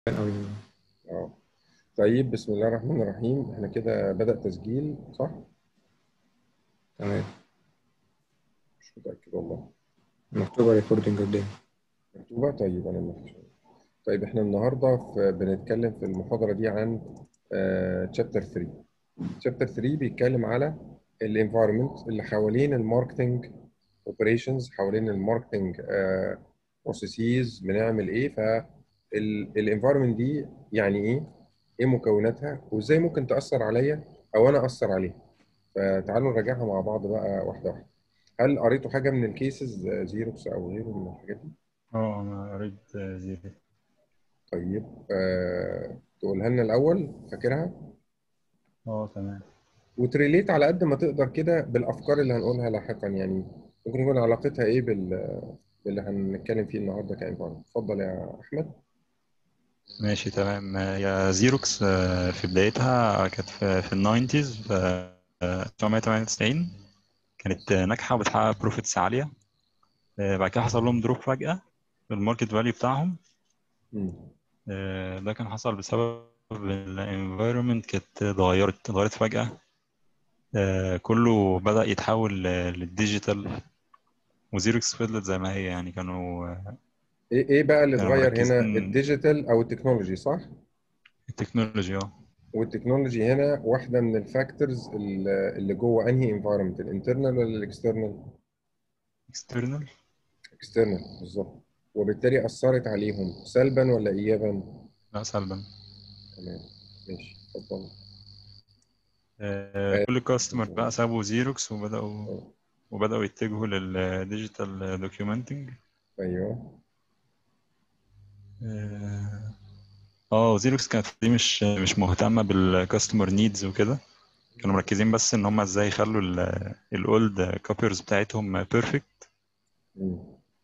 أوي اه طيب بسم الله الرحمن الرحيم احنا كده بدأ تسجيل صح؟ تمام مش متأكد والله مكتوبة ريكوردينج قدامي مكتوبة طيب أنا مفيش طيب احنا النهاردة في بنتكلم في المحاضرة دي عن تشابتر 3 تشابتر 3 بيتكلم على الانفايرمنت اللي حوالين الماركتنج اوبريشنز حوالين الماركتنج بروسيسز بنعمل ايه فالانفايرمنت دي يعني ايه ايه مكوناتها وازاي ممكن تأثر عليا او انا أثر عليها فتعالوا نراجعها مع بعض بقى واحدة واحدة هل قريتوا حاجة من الكيسز زيروكس او غيره من الحاجات دي؟ اه انا قريت زيرو طيب أه... تقولها لنا الأول فاكرها اه تمام وتريليت على قد ما تقدر كده بالأفكار اللي هنقولها لاحقا يعني ممكن يكون علاقتها إيه بال... باللي هنتكلم فيه النهارده كإنفايرمنت اتفضل يا أحمد ماشي تمام يا زيروكس آه، في بدايتها كانت في, في الناينتيز في آه، 1998 كانت آه، ناجحة وبتحقق بروفيتس عالية آه، بعد كده حصل لهم دروب فجأة في الماركت فاليو بتاعهم مم. آه، ده كان حصل بسبب الانفايرمنت كانت اتغيرت اتغيرت فجأة آه، كله بدأ يتحول آه، للديجيتال وزيروكس فضلت زي ما هي يعني كانوا آه، إيه إيه بقى اللي كانوا اتغير هنا مركزين الديجيتال أو التكنولوجي صح؟ التكنولوجي اه والتكنولوجي هنا واحدة من الفاكتورز اللي اللي جوه أنهي انفايرمنت الانترنال ولا الاكسترنال؟ اكسترنال اكسترنال بالظبط وبالتالي أثرت عليهم سلبا ولا إيجابا؟ لا سلبا تمام ماشي اتفضل آه، كل كاستمر بقى سابوا زيروكس وبدأوا وبدأوا يتجهوا للديجيتال دوكيومنتنج أيوه اه آه، زيروكس كانت دي مش مش مهتمة بالكاستمر نيدز وكده كانوا مركزين بس ان هم ازاي يخلوا الاولد كوبيرز بتاعتهم بيرفكت مم.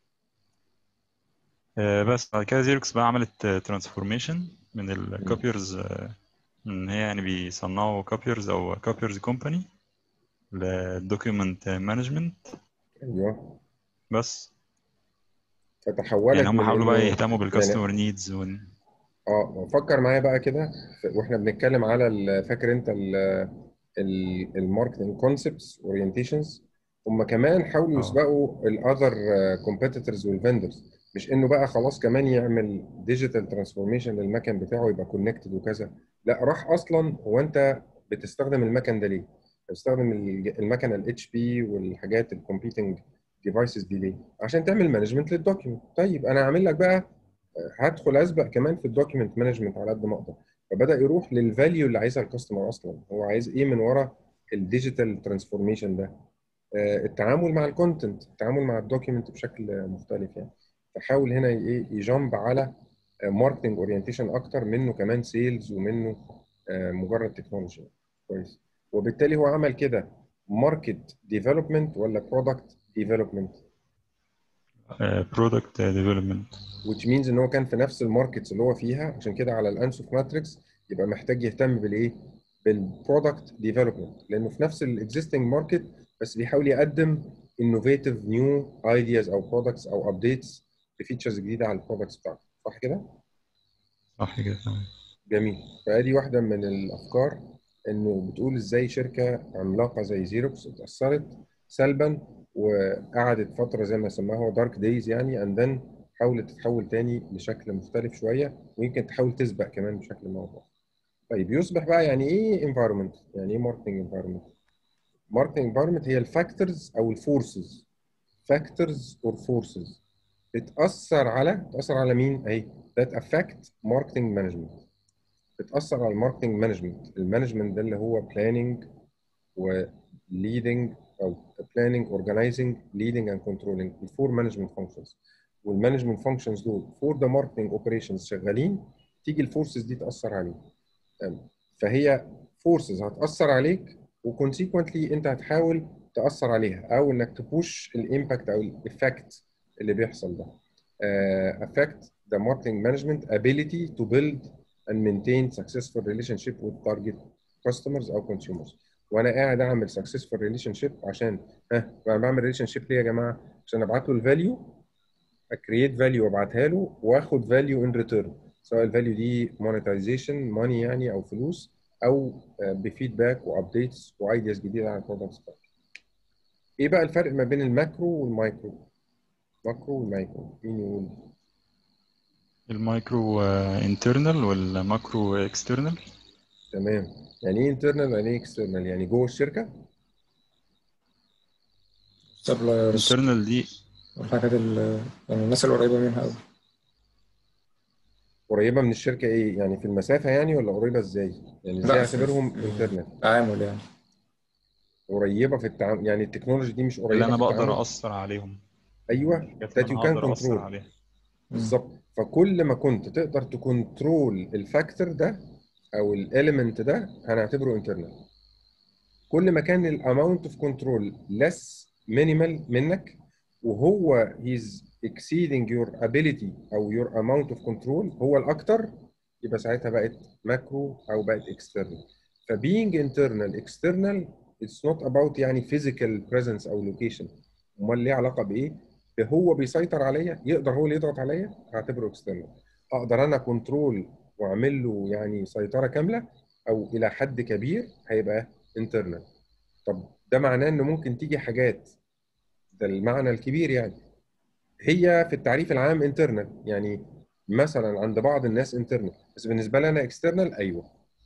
بس بعد كده زيروكس بقى عملت ترانسفورميشن من الكوبيرز ان هي يعني بيصنعوا كوبيرز او كوبيرز كومباني للدوكيومنت مانجمنت أيوه بس فتحولت يعني هم من حاولوا بقى إنه يهتموا يعني بالكاستمر نيدز ون... اه فكر معايا بقى كده ف- واحنا بنتكلم على ال- فاكر انت الماركتنج كونسبتس اورينتيشنز هم كمان حاولوا اه يسبقوا الاذر كومبيتيتورز والفندرز مش انه بقى خلاص كمان يعمل ديجيتال ترانسفورميشن للمكن بتاعه يبقى كونكتد وكذا لا راح اصلا هو انت بتستخدم المكن ده ليه؟ بتستخدم الج- المكنه الاتش بي والحاجات الكومبيتنج ديفايسز دي ليه؟ عشان تعمل مانجمنت للدوكيومنت طيب انا هعمل لك بقى هدخل اسبق كمان في الدوكيومنت مانجمنت على قد ما اقدر فبدا يروح للفاليو اللي عايزها الكاستمر اصلا هو عايز ايه من ورا الديجيتال ترانسفورميشن ده آه، التعامل مع الكونتنت التعامل مع الدوكيومنت بشكل مختلف يعني فحاول هنا ايه يجامب على ماركتنج اورينتيشن اكتر منه كمان سيلز ومنه آه، مجرد تكنولوجي كويس وبالتالي هو عمل كده ماركت ديفلوبمنت ولا برودكت ديفلوبمنت برودكت ديفلوبمنت which means ان هو كان في نفس الماركتس اللي هو فيها عشان كده على الانسوف ماتريكس يبقى محتاج يهتم بالايه؟ بالبرودكت ديفلوبمنت لانه في نفس الاكزيستنج ماركت بس بيحاول يقدم انوفيتيف نيو ايدياز او برودكتس او ابديتس بفيتشرز جديده على البرودكتس بتاعته صح كده؟ صح كده تمام جميل فادي واحده من الافكار انه بتقول ازاي شركه عملاقه زي زيروكس اتاثرت سلبا وقعدت فتره زي ما سماها دارك دايز يعني اند ذن حاولت تتحول تاني لشكل مختلف شويه ويمكن تحاول تسبق كمان بشكل ما أو بآخر. طيب يصبح بقى يعني ايه انفايرمنت؟ يعني ايه ماركتنج انفايرمنت؟ ماركتنج انفايرمنت هي الفاكتورز او الفورسز فاكتورز اور فورسز بتاثر على بتاثر على مين؟ اهي that affect marketing management بتأثر على الماركتنج مانجمنت المانجمنت ده اللي هو بلاننج و leading أو planning organizing leading and controlling الفور مانجمنت فانكشنز والمانجمنت فانكشنز دول فور ذا ماركتنج اوبريشنز شغالين تيجي الفورسز دي تأثر عليهم تمام. فهي فورسز هتأثر عليك وكونسيكونتلي انت هتحاول تأثر عليها او انك تبوش الامباكت او الايفكت اللي بيحصل ده uh, affect the marketing management ability to build and maintain successful relationship with target customers او consumers وانا قاعد اعمل successful relationship عشان ها انا بعمل relationship ليه يا جماعه عشان ابعت له الفاليو اكريت فاليو وابعتها له واخد فاليو ان ريتيرن سواء الفاليو دي مونيتايزيشن ماني يعني او فلوس او بفيدباك وابديتس وايدياز جديده عن البرودكتس ايه بقى الفرق ما بين الماكرو والمايكرو ماكرو والمايكرو مين يقول المايكرو انترنال والماكرو اكسترنال تمام يعني ايه انترنال يعني ايه اكسترنال يعني جوه الشركه سبلايرز انترنال دي والحاجات ال- يعني الناس القريبة منها أوي قريبه من الشركه ايه يعني في المسافه يعني ولا قريبه ازاي يعني ازاي لا، اعتبرهم في- انترنال تعامل يعني قريبه في التعامل يعني التكنولوجي دي مش قريبه اللي انا في بقدر التعامل اثر عليهم ايوه الحاجات that اللي you انا can هقدر اثر control عليها بالظبط فكل ما كنت تقدر تكنترول الفاكتور ده او الاليمنت ده هنعتبره انترنال كل ما كان الاماونت اوف كنترول less مينيمال منك وهو he's exceeding your ability او your amount of control هو الاكتر يبقى ساعتها بقت ماكرو او بقت external فbeing internal external it's not about يعني physical presence او location امال ليه علاقه بايه؟ هو بيسيطر عليا يقدر هو اللي يضغط عليا هعتبره external اقدر انا كنترول واعمل له يعني سيطره كامله او الى حد كبير هيبقى internal طب ده معناه ان ممكن تيجي حاجات ده المعنى الكبير يعني هي في التعريف العام internal يعني مثلا عند بعض الناس internal بس بالنسبه لي انا external ايوه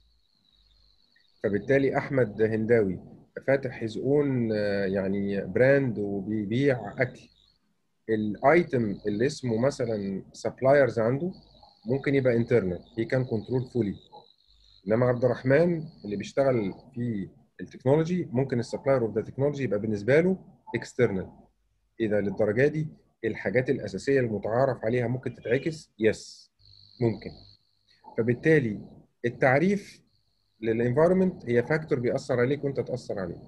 فبالتالي احمد هنداوي فاتح هيز اون يعني براند وبيبيع اكل الايتم اللي اسمه مثلا سبلايرز عنده ممكن يبقى انترنال هي كان كنترول فولي انما عبد الرحمن اللي بيشتغل في التكنولوجي ممكن السبلاير اوف ذا تكنولوجي يبقى بالنسبه له اكسترنال اذا للدرجه دي الحاجات الاساسيه المتعارف عليها ممكن تتعكس يس ممكن فبالتالي التعريف للانفايرمنت هي فاكتور بيأثر عليك وانت تأثر عليه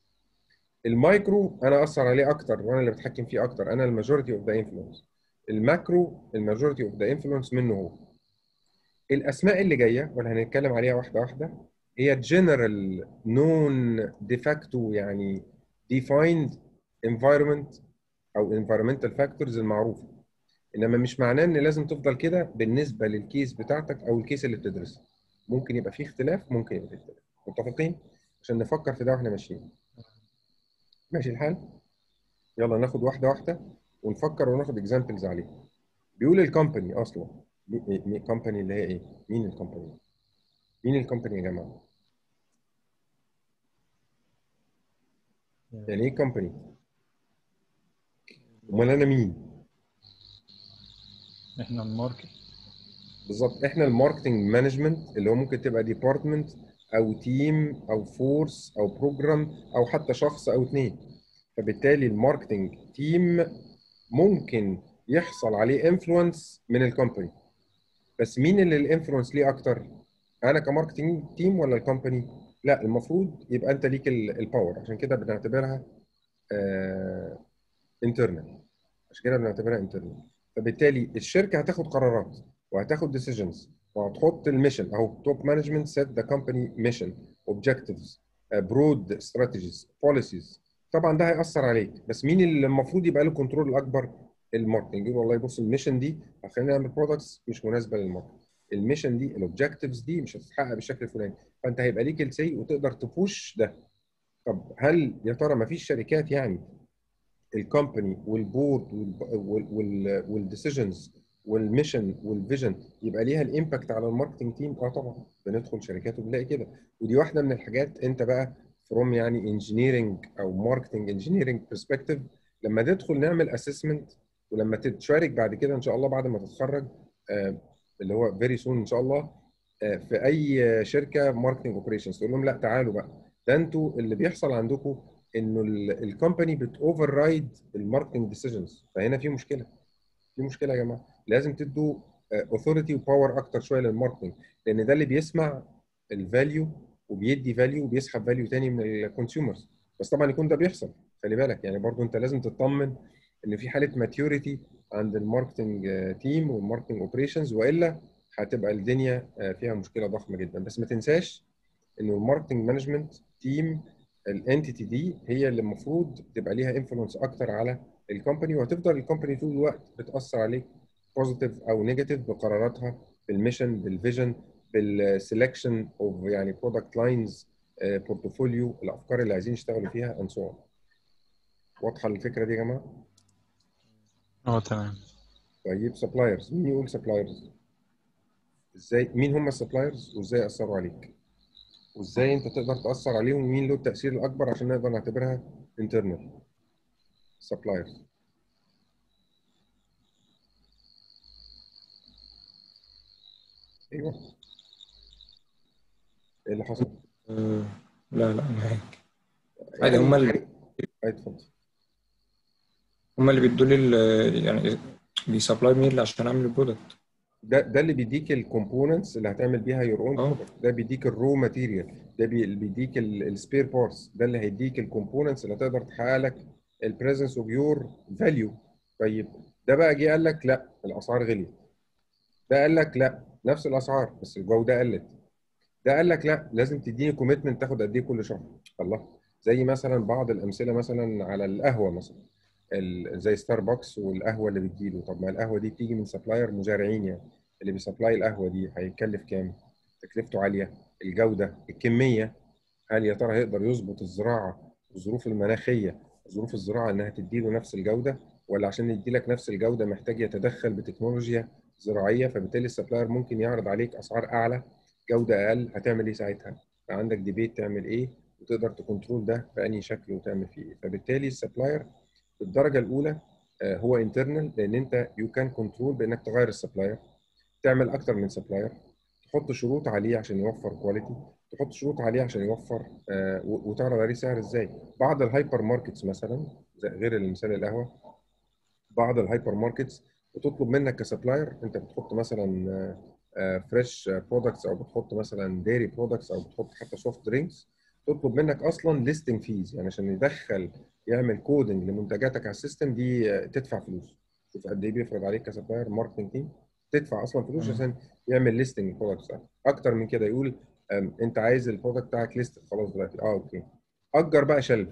المايكرو انا اثر عليه اكتر وانا اللي بتحكم فيه اكتر انا الماجوريتي اوف ذا انفلونس الماكرو الماجوريتي اوف ذا انفلونس منه هو الاسماء اللي جايه واللي هنتكلم عليها واحده واحده هي جنرال نون ديفاكتو يعني defined environment او environmental factors المعروفه انما مش معناه ان لازم تفضل كده بالنسبه للكيس بتاعتك او الكيس اللي بتدرسه ممكن يبقى فيه اختلاف ممكن يبقى فيه اختلاف متفقين عشان نفكر في ده واحنا ماشيين ماشي الحال يلا ناخد واحده واحده ونفكر وناخد اكزامبلز عليه بيقول الكومباني اصلا الكومباني اللي هي ايه مين الكومباني مين الكومباني يا جماعه يعني ايه كومباني امال انا مين احنا الماركت بالظبط احنا الماركتنج مانجمنت اللي هو ممكن تبقى ديبارتمنت او تيم او فورس او بروجرام او حتى شخص او اثنين فبالتالي الماركتنج تيم ممكن يحصل عليه انفلونس من الكومباني بس مين اللي الانفلونس ليه اكتر انا كماركتنج تيم ولا الكومباني لا المفروض يبقى انت ليك الباور عشان كده بنعتبرها انترنال عشان كده بنعتبرها انترنال فبالتالي الشركه هتاخد قرارات وهتاخد ديسيجنز وهتحط الميشن اهو توب مانجمنت سيت ذا كومباني ميشن اوبجكتيفز برود استراتيجيز بوليسيز طبعا ده هياثر عليك بس مين اللي المفروض يبقى له كنترول الاكبر الماركتنج يقول والله بص الميشن دي هخلينا نعمل برودكتس مش مناسبه للماركت الميشن دي الاوبجكتيفز دي مش هتتحقق بالشكل الفلاني فانت هيبقى ليك السي وتقدر تبوش ده طب هل يا ترى ما فيش شركات يعني الكومباني والبورد والديسيجنز والميشن والفيجن يبقى ليها الامباكت على الماركتنج تيم اه طبعا بندخل شركات وبنلاقي كده ودي واحده من الحاجات انت بقى فروم يعني انجينيرنج او ماركتنج انجينيرنج برسبكتيف لما تدخل نعمل اسسمنت ولما تتشارك بعد كده ان شاء الله بعد ما تتخرج آه اللي هو فيري سون ان شاء الله آه في اي شركه ماركتنج اوبريشنز تقول لهم لا تعالوا بقى ده انتوا اللي بيحصل عندكم انه الكومباني بتوفر رايد الماركتنج ديسيجنز فهنا في مشكله في مشكله يا جماعه لازم تدوا اوثوريتي وباور اكتر شويه للماركتنج لان ده اللي بيسمع الفاليو وبيدي فاليو وبيسحب فاليو تاني من الكونسيومرز بس طبعا يكون ده بيحصل خلي بالك يعني برضو انت لازم تطمن ان في حاله ماتيوريتي عند الماركتنج تيم والماركتنج اوبريشنز والا هتبقى الدنيا فيها مشكله ضخمه جدا بس ما تنساش انه الماركتنج مانجمنت تيم الانتيتي دي هي اللي المفروض تبقى ليها انفلونس اكتر على الكومباني وهتفضل الكومباني طول الوقت بتاثر عليك بوزيتيف او نيجاتيف بقراراتها بالميشن بالفيجن بالسelection اوف يعني برودكت لاينز بورتفوليو الافكار اللي عايزين يشتغلوا فيها and so on واضحه الفكره دي يا جماعه اه تمام طيب سبلايرز مين يقول سبلايرز ازاي مين هم السبلايرز وازاي اثروا عليك وازاي انت تقدر تاثر عليهم ومين له التاثير الاكبر عشان نقدر نعتبرها internal سبلايرز ايوه ايه اللي حصل؟ آه، لا لا معاك عادي هم اللي أي اتفضل هم اللي بيدوا لي ال- يعني بيسبلاي مي اللي عشان اعمل البرودكت ده ده اللي بيديك الكومبوننتس اللي هتعمل بيها يور اون اه. برودكت ده بيديك الرو ماتيريال ده بي- اللي بيديك السبير بارتس ده اللي هيديك الكومبوننتس اللي هتقدر تحقق لك البريزنس اوف يور فاليو طيب ده بقى جه قال لك لا الاسعار غليت ده قال لك لا نفس الاسعار بس الجوده قلت ده قال لك لا لازم تديني كوميتمنت تاخد قد ايه كل شهر الله زي مثلا بعض الامثله مثلا على القهوه مثلا ال- زي ستاربكس والقهوه اللي بتجيله طب ما القهوه دي بتيجي من سبلاير مزارعين يعني اللي بيسبلاي القهوه دي هيكلف كام؟ تكلفته عاليه الجوده الكميه هل يا ترى هيقدر يظبط الزراعه الظروف المناخيه ظروف الزراعه انها تديله نفس الجوده ولا عشان يديلك نفس الجوده محتاج يتدخل بتكنولوجيا زراعيه فبالتالي السبلاير ممكن يعرض عليك اسعار اعلى جوده اقل هتعمل ايه ساعتها؟ عندك ديبيت تعمل ايه وتقدر تكنترول ده بأنهي شكل وتعمل فيه ايه فبالتالي السبلاير الدرجه الاولى آه، هو انترنال لان انت يو كان كنترول بانك تغير السبلاير تعمل اكتر من سبلاير تحط شروط عليه عشان يوفر كواليتي تحط شروط عليه عشان يوفر آه، و- وتعرض عليه سعر ازاي بعض الهايبر ماركتس مثلا زي غير المثال القهوه بعض الهايبر ماركتس بتطلب منك كسبلاير انت بتحط مثلا فريش برودكتس او بتحط مثلا ديري برودكتس او بتحط حتى سوفت درينكس تطلب منك اصلا ليستنج فيز يعني عشان يدخل يعمل كودنج لمنتجاتك على السيستم دي آه، تدفع فلوس شوف قد ايه بيفرض عليك كسبلاير ماركتنج تيم تدفع اصلا فلوس مم. عشان يعمل ليستنج البرودكتس بتاعتك اكتر من كده يقول أم، انت عايز البرودكت بتاعك ليست خلاص دلوقتي اه اوكي اجر بقى شلف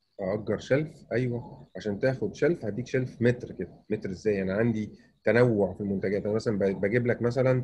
اجر شلف ايوه عشان تاخد شلف هديك شلف متر كده متر ازاي انا عندي تنوع في المنتجات انا مثلا ب- بجيب لك مثلا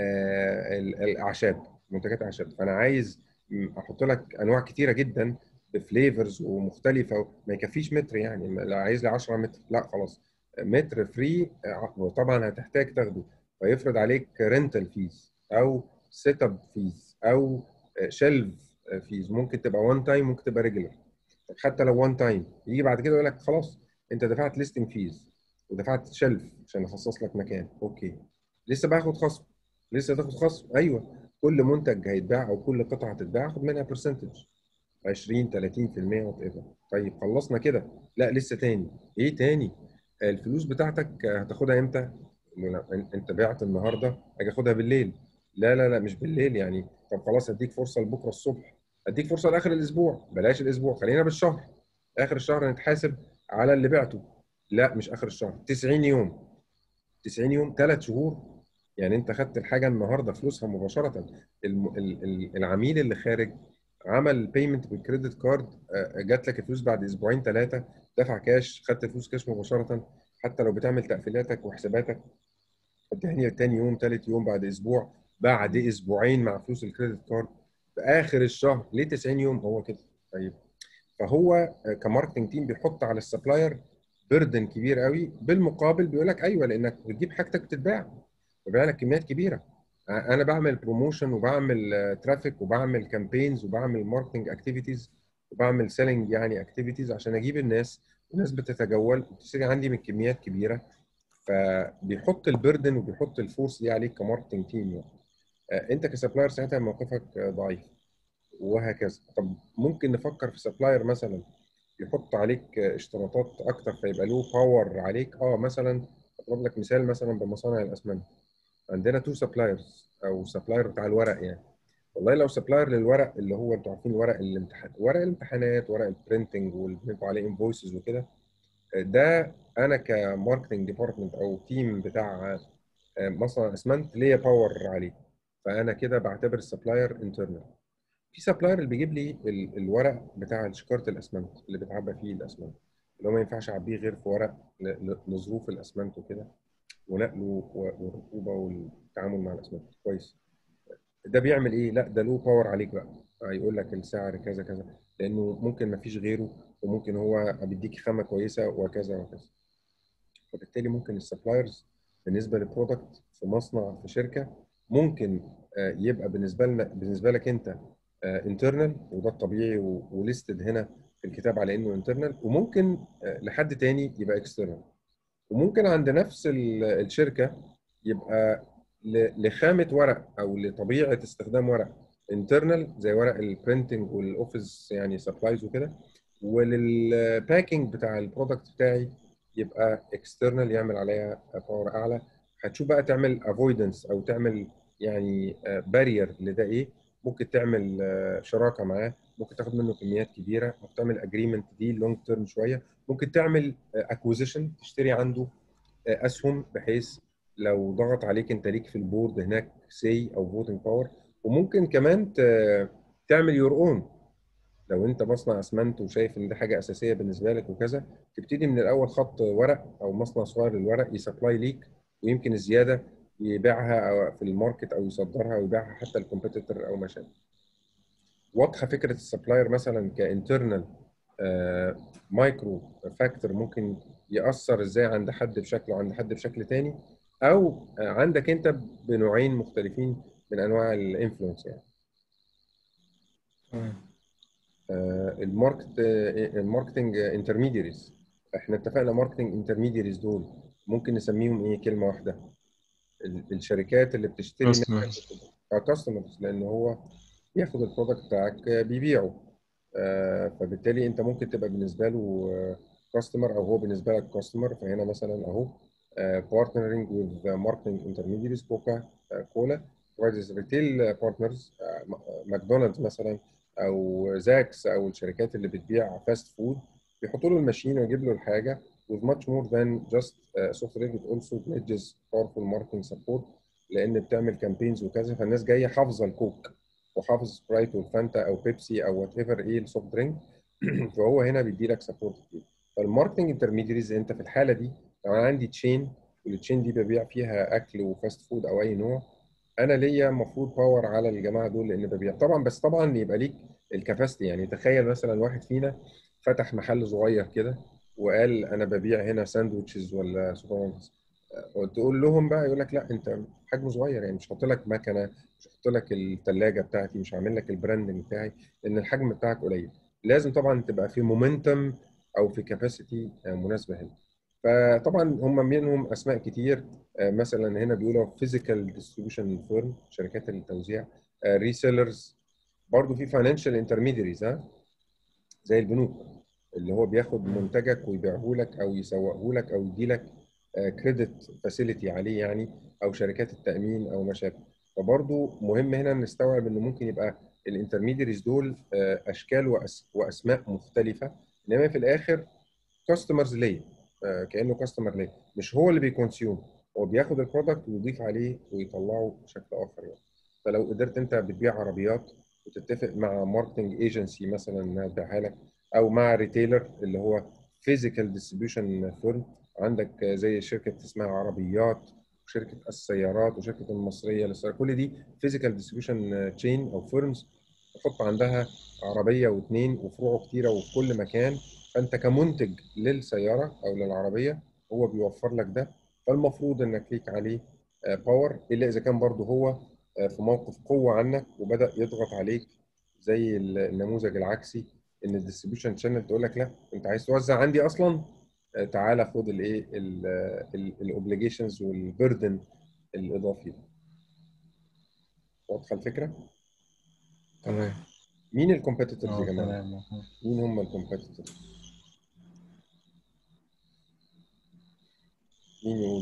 آه، ال- الاعشاب منتجات اعشاب فانا عايز م، احط لك انواع كتيره جدا بفليفرز ومختلفه ما يكفيش متر يعني لا عايز لي 10 متر لا خلاص متر فري وطبعا هتحتاج تاخده فيفرض عليك رينتال فيز او سيت اب فيز او شيلف فيز ممكن تبقى وان تايم ممكن تبقى ريجولر طب حتى لو وان تايم يجي بعد كده يقول لك خلاص انت دفعت ليستنج فيز ودفعت شيلف عشان اخصص لك مكان اوكي لسه باخد خصم لسه تاخد خصم ايوه كل منتج هيتباع او كل قطعه هتتباع هاخد منها برسنتج 20 30% وات ايفر طيب خلصنا كده لا لسه تاني ايه تاني الفلوس بتاعتك هتاخدها امتى لا، انت بعت النهارده اجي اخدها بالليل لا لا لا مش بالليل يعني طب خلاص اديك فرصه لبكره الصبح اديك فرصه لاخر الاسبوع بلاش الاسبوع خلينا بالشهر اخر الشهر نتحاسب على اللي بعته لا مش اخر الشهر 90 يوم 90 يوم ثلاث شهور يعني انت خدت الحاجه النهارده فلوسها مباشره الم... ال- ال- العميل اللي خارج عمل بيمنت بالكريدت كارد آه، جات لك الفلوس بعد اسبوعين ثلاثه دفع كاش خدت الفلوس كاش مباشره حتى لو بتعمل تقفيلاتك وحساباتك تاني تاني يوم ثالث يوم بعد اسبوع بعد اسبوعين مع فلوس الكريدت كارد في اخر الشهر ليه 90 يوم هو كده طيب فهو آه، كماركتنج تيم بيحط على السبلاير بردن كبير قوي بالمقابل بيقول لك ايوه لانك بتجيب حاجتك بتتباع ببيع لك كميات كبيره انا بعمل بروموشن وبعمل ترافيك وبعمل كامبينز وبعمل ماركتنج اكتيفيتيز وبعمل سيلينج يعني اكتيفيتيز عشان اجيب الناس والناس بتتجول وبتشتري عندي من كميات كبيره فبيحط البردن وبيحط الفورس دي عليك كماركتنج تيم يعني. آه، انت كسبلاير ساعتها موقفك آه، ضعيف وهكذا طب ممكن نفكر في سبلاير مثلا يحط عليك آه، اشتراطات اكتر فيبقى له باور عليك اه مثلا اضرب لك مثال مثلا بمصانع الاسمنت عندنا تو سبلايرز او سبلاير بتاع الورق يعني والله لو سبلاير للورق اللي هو انتوا عارفين ورق الامتحان ورق الامتحانات ورق البرينتنج واللي بنبقى عليه انفويسز وكده ده انا كماركتنج ديبارتمنت او تيم بتاع آه، مصنع اسمنت ليا باور عليه فانا كده بعتبر السبلاير انترنال في سبلاير اللي بيجيب لي ال- الورق بتاع شكاره الاسمنت اللي بتعبى فيه الاسمنت اللي هو ما ينفعش اعبيه غير في ورق ل- ل- لظروف الاسمنت وكده ونقله والرطوبه والتعامل مع الاسمنت كويس ده بيعمل ايه لا ده له باور عليك بقى هيقول لك السعر كذا كذا لانه ممكن ما فيش غيره وممكن هو بيديك خامه كويسه وكذا وكذا فبالتالي ممكن السبلايرز بالنسبه للبرودكت في مصنع في شركه ممكن آه، يبقى بالنسبه لنا بالنسبه لك انت انترنال وده الطبيعي وليستد هنا في الكتاب على انه انترنال وممكن آه، لحد تاني يبقى اكسترنال وممكن عند نفس ال- الشركه يبقى ل- لخامه ورق او لطبيعه استخدام ورق انترنال زي ورق البرينتنج والاوفيس يعني سبلايز وكده وللباكينج بتاع البرودكت بتاعي يبقى اكسترنال يعمل عليها باور اعلى هتشوف بقى تعمل افويدنس او تعمل يعني بارير لده ايه ممكن تعمل آه، شراكه معاه ممكن تاخد منه كميات كبيره ممكن تعمل اجريمنت دي لونج تيرم شويه ممكن تعمل اكوزيشن تشتري عنده آه، اسهم بحيث لو ضغط عليك انت ليك في البورد هناك سي او فوتنج باور وممكن كمان ت- تعمل يور اون لو انت مصنع اسمنت وشايف ان دي حاجه اساسيه بالنسبه لك وكذا تبتدي من الاول خط ورق او مصنع صغير للورق يسبلاي ليك ويمكن الزياده يبيعها أو في الماركت او يصدرها ويبيعها حتى الكومبيتيتور او ما شابه. واضحه فكره السبلاير مثلا كانترنال مايكرو فاكتور ممكن ياثر ازاي عند حد بشكل وعند حد بشكل تاني او آه، عندك انت بنوعين مختلفين من انواع الانفلونس يعني. تمام آه، الماركت آه، الماركتنج انترميديريز احنا اتفقنا ماركتنج انترميديريز دول ممكن نسميهم ايه كلمه واحده ال- الشركات اللي بتشتري منك كاستمرز لان هو بياخد البرودكت بتاعك آه، بيبيعه آه، فبالتالي انت ممكن تبقى بالنسبه له كاستمر او هو بالنسبه لك كاستمر فهنا مثلا اهو بارتنرنج with marketing intermediaries كوكا كولا provides retail partners آه، م- ماكدونالدز مثلا او زاكس او الشركات اللي بتبيع فاست فود بيحطوا له الماشين ويجيب له الحاجه with much more than just uh, software it also pledges powerful marketing support لان بتعمل كامبينز وكذا فالناس جايه حافظه الكوك وحافظ سبرايت والفانتا او بيبسي او وات ايفر ايه السوفت درينك فهو هنا بيدي لك سبورت كتير فالماركتنج انترميديريز انت في الحاله دي لو انا عندي تشين والتشين دي ببيع فيها اكل وفاست فود او اي نوع انا ليا المفروض باور على الجماعه دول لان ببيع طبعا بس طبعا يبقى ليك الكفاستي يعني تخيل مثلا واحد فينا فتح محل صغير كده وقال انا ببيع هنا ساندوتشز ولا سوبر ماركت وتقول لهم بقى يقول لك لا انت حجم صغير يعني مش هحط لك مكنه مش هحط لك الثلاجه بتاعتي مش هعمل لك البراندنج بتاعي لان الحجم بتاعك قليل لازم طبعا تبقى في مومنتم او في كاباسيتي مناسبه هنا فطبعا هم منهم اسماء كتير آه، مثلا هنا بيقولوا فيزيكال ديستريبيوشن فيرم شركات التوزيع ريسيلرز برضه في فاينانشال انترميديريز ها زي البنوك اللي هو بياخد منتجك ويبيعه لك او يسوقه لك او يدي لك كريدت فاسيلتي عليه يعني او شركات التامين او ما شابه فبرضه مهم هنا نستوعب انه ممكن يبقى الانترميديريز دول آه، اشكال وأس- واسماء مختلفه انما في الاخر كاستمرز ليا آه، كانه كاستمر ليا مش هو اللي بيكونسيوم هو بياخد البرودكت ويضيف عليه ويطلعه بشكل اخر يعني فلو قدرت انت بتبيع عربيات وتتفق مع ماركتنج ايجنسي مثلا انها تبيعها لك او مع ريتيلر اللي هو فيزيكال ديستريبيوشن فيرم عندك زي شركه اسمها عربيات وشركه السيارات وشركه المصريه للسيارات كل دي فيزيكال ديستريبيوشن تشين او فيرمز تحط عندها عربيه واثنين وفروع كتيره وفي كل مكان فانت كمنتج للسياره او للعربيه هو بيوفر لك ده فالمفروض انك ليك عليه باور الا اذا كان برضه هو آه، في موقف قوه عنك وبدا يضغط عليك زي النموذج العكسي ان الديستريبيوشن شانل تقول لك لا انت عايز توزع عندي اصلا آه، تعالى خد الايه الاوبليجيشنز والبردن الاضافي ده. واضحه الفكره؟ تمام مين الكومبيتيتورز يا اه جماعه؟ تمام مين هم الكومبيتيتورز؟ مين يقول؟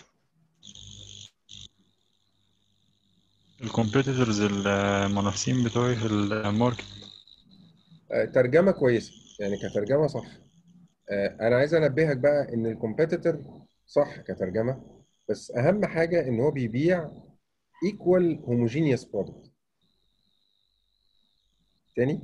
الكومبيتيتورز المنافسين بتوعي في الماركت آه، ترجمه كويسه يعني كترجمه صح آه، انا عايز انبهك بقى ان الكومبيتيتور صح كترجمه بس اهم حاجه ان هو بيبيع ايكوال هوموجينيوس برودكت تاني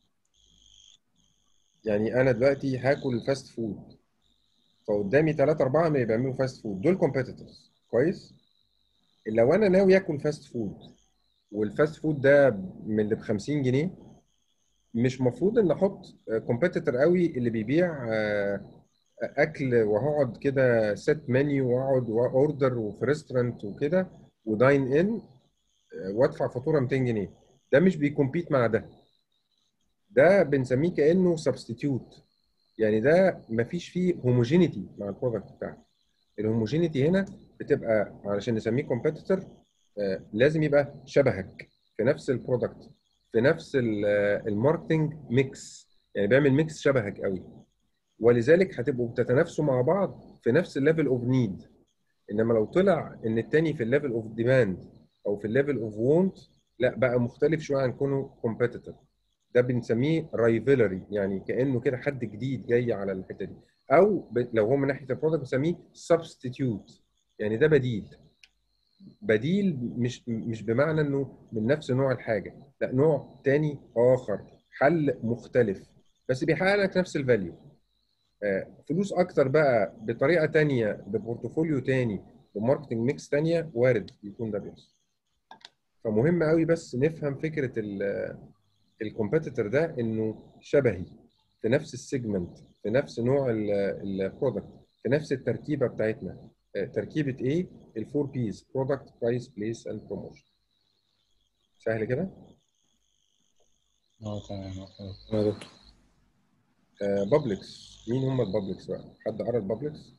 يعني انا دلوقتي هاكل فاست فود فقدامي ثلاثة أربعة من اللي بيعملوا فاست فود دول كومبيتيتورز كويس لو انا ناوي اكل فاست فود والفاست فود ده من اللي ب 50 جنيه مش مفروض ان احط كومبيتيتور قوي اللي بيبيع آه، اكل وهقعد كده سيت منيو واقعد واوردر وفي ريستورانت وكده وداين ان وادفع فاتوره 200 جنيه ده مش بيكمبيت مع ده ده بنسميه كانه سبستيتيوت يعني ده مفيش فيه هوموجينيتي مع البرودكت بتاعك الهوموجينيتي هنا بتبقى علشان نسميه كومبيتيتور لازم يبقى شبهك في نفس البرودكت في نفس الماركتنج ميكس يعني بيعمل ميكس شبهك قوي ولذلك هتبقوا بتتنافسوا مع بعض في نفس الليفل اوف نيد انما لو طلع ان التاني في الليفل اوف ديماند او في الليفل اوف وونت لا بقى مختلف شويه عن كونه كومبيتيتور ده بنسميه رايفلري يعني كانه كده حد جديد جاي على الحته دي او ب- لو هو من ناحيه البرودكت بنسميه سبستيتيوت يعني ده بديل بديل مش مش بمعنى انه من نفس نوع الحاجه لا نوع تاني اخر حل مختلف بس بيحقق لك نفس الفاليو آه، فلوس اكتر بقى بطريقه تانية ببورتفوليو تاني بماركتنج ميكس تانية وارد يكون ده بيحصل فمهم قوي بس نفهم فكره الكومبيتيتور ده انه شبهي في نفس السيجمنت في نفس نوع البرودكت في نفس التركيبه بتاعتنا آه، تركيبه ايه الفور بيز برودكت برايس بليس اند بروموشن سهل كده اه تمام أوكي. يا دكتور بابليكس مين هم البابليكس بقى حد قرا البابليكس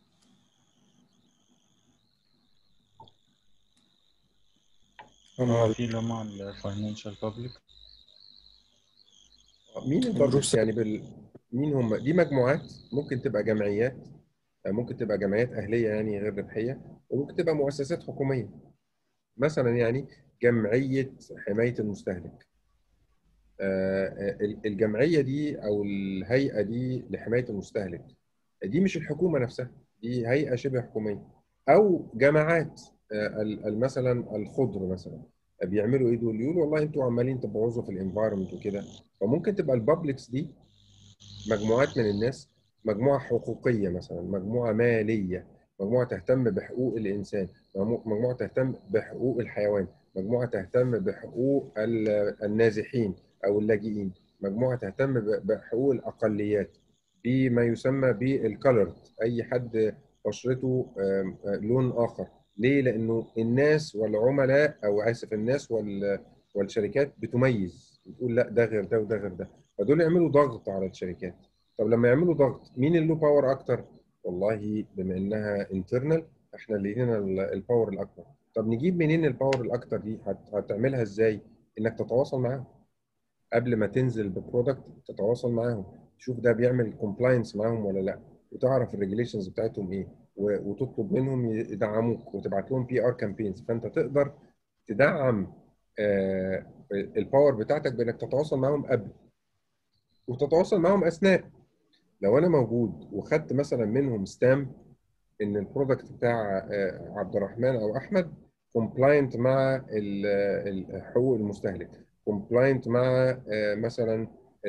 اه في اللي هم الفاينانشال بابليك مين البابليكس بروس- يعني بال... مين هم دي مجموعات ممكن تبقى جمعيات آه، ممكن تبقى جمعيات اهليه يعني غير ربحيه وممكن تبقى مؤسسات حكوميه مثلا يعني جمعيه حمايه المستهلك آه، آه، الجمعيه دي او الهيئه دي لحمايه المستهلك دي مش الحكومه نفسها دي هيئه شبه حكوميه او جماعات آه، ال- ال- مثلا الخضر مثلا بيعملوا ايه دول يقولوا والله انتوا عمالين تبوظوا في الانفايرمنت وكده فممكن تبقى البابليكس دي مجموعات من الناس مجموعه حقوقيه مثلا مجموعه ماليه مجموعه تهتم بحقوق الانسان مجموعه مجموعة تهتم بحقوق الحيوان مجموعه تهتم بحقوق ال- النازحين او اللاجئين مجموعه تهتم ب- بحقوق الاقليات بما يسمى بالكالرد اي حد بشرته آم، آه، لون اخر ليه لانه الناس والعملاء او اسف الناس وال- والشركات بتميز بتقول لا ده غير ده وده غير ده فدول يعملوا ضغط على الشركات طب لما يعملوا ضغط مين اللي له باور اكتر والله بما انها انترنال احنا اللي لينا ال- الباور الاكبر طب نجيب منين الباور الاكتر دي هت- هتعملها ازاي انك تتواصل معاهم قبل ما تنزل ببرودكت تتواصل معاهم تشوف ده بيعمل كومبلاينس معاهم ولا لا وتعرف الريجليشنز بتاعتهم ايه و- وتطلب منهم يدعموك وتبعت لهم بي ار كامبينز فانت تقدر تدعم آه، الباور بتاعتك بانك تتواصل معاهم قبل وتتواصل معاهم اثناء لو انا موجود وخدت مثلا منهم ستامب ان البرودكت بتاع آه، عبد الرحمن او احمد كومبلاينت مع ال- ال- حقوق المستهلك كومبلاينت مع آه، مثلا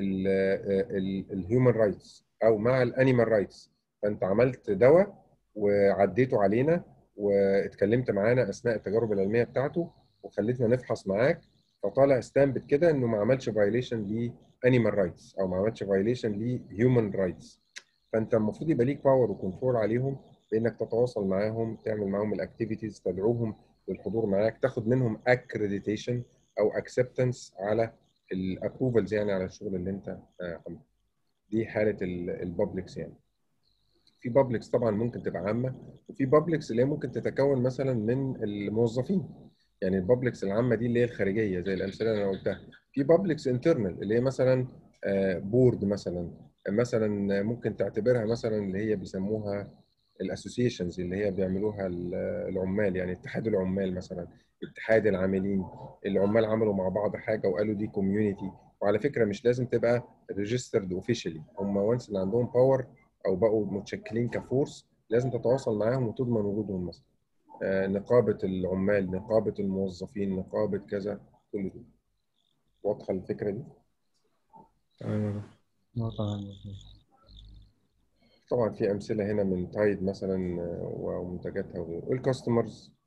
الهيومن رايتس او مع الانيمال رايتس فانت عملت دواء وعديته علينا واتكلمت معانا اثناء التجارب العلميه بتاعته وخليتنا نفحص معاك فطالع ستامب كده انه ما عملش فايليشن لانيمال رايتس او ما عملش فايليشن لهيومن رايتس فانت المفروض يبقى ليك باور وكنترول عليهم بانك تتواصل معاهم تعمل معاهم الاكتيفيتيز تدعوهم للحضور معاك تاخد منهم اكريديتيشن او اكسبتنس على الابروفلز يعني على الشغل اللي انت آه، عامله دي حاله البابليكس يعني في بابليكس طبعا ممكن تبقى عامه وفي بابليكس اللي هي ممكن تتكون مثلا من الموظفين يعني البابليكس العامه دي اللي هي الخارجيه زي الامثله اللي انا قلتها في بابليكس انترنال اللي هي مثلا بورد مثلا مثلا ممكن تعتبرها مثلا اللي هي بيسموها الاسوسيشنز اللي هي بيعملوها ال- العمال يعني اتحاد العمال مثلا اتحاد العاملين العمال عملوا مع بعض حاجه وقالوا دي كوميونتي وعلى فكره مش لازم تبقى ريجسترد اوفيشالي هم وانس اللي عندهم باور او بقوا متشكلين كفورس لازم تتواصل معاهم وتضمن وجودهم مثلا آه، نقابه العمال نقابه الموظفين نقابه كذا كل دول واضحه الفكره دي تمام يا دكتور اه تمام طبعا في امثله هنا من تايد مثلا آه، ومنتجاتها وغيره الكاستمرز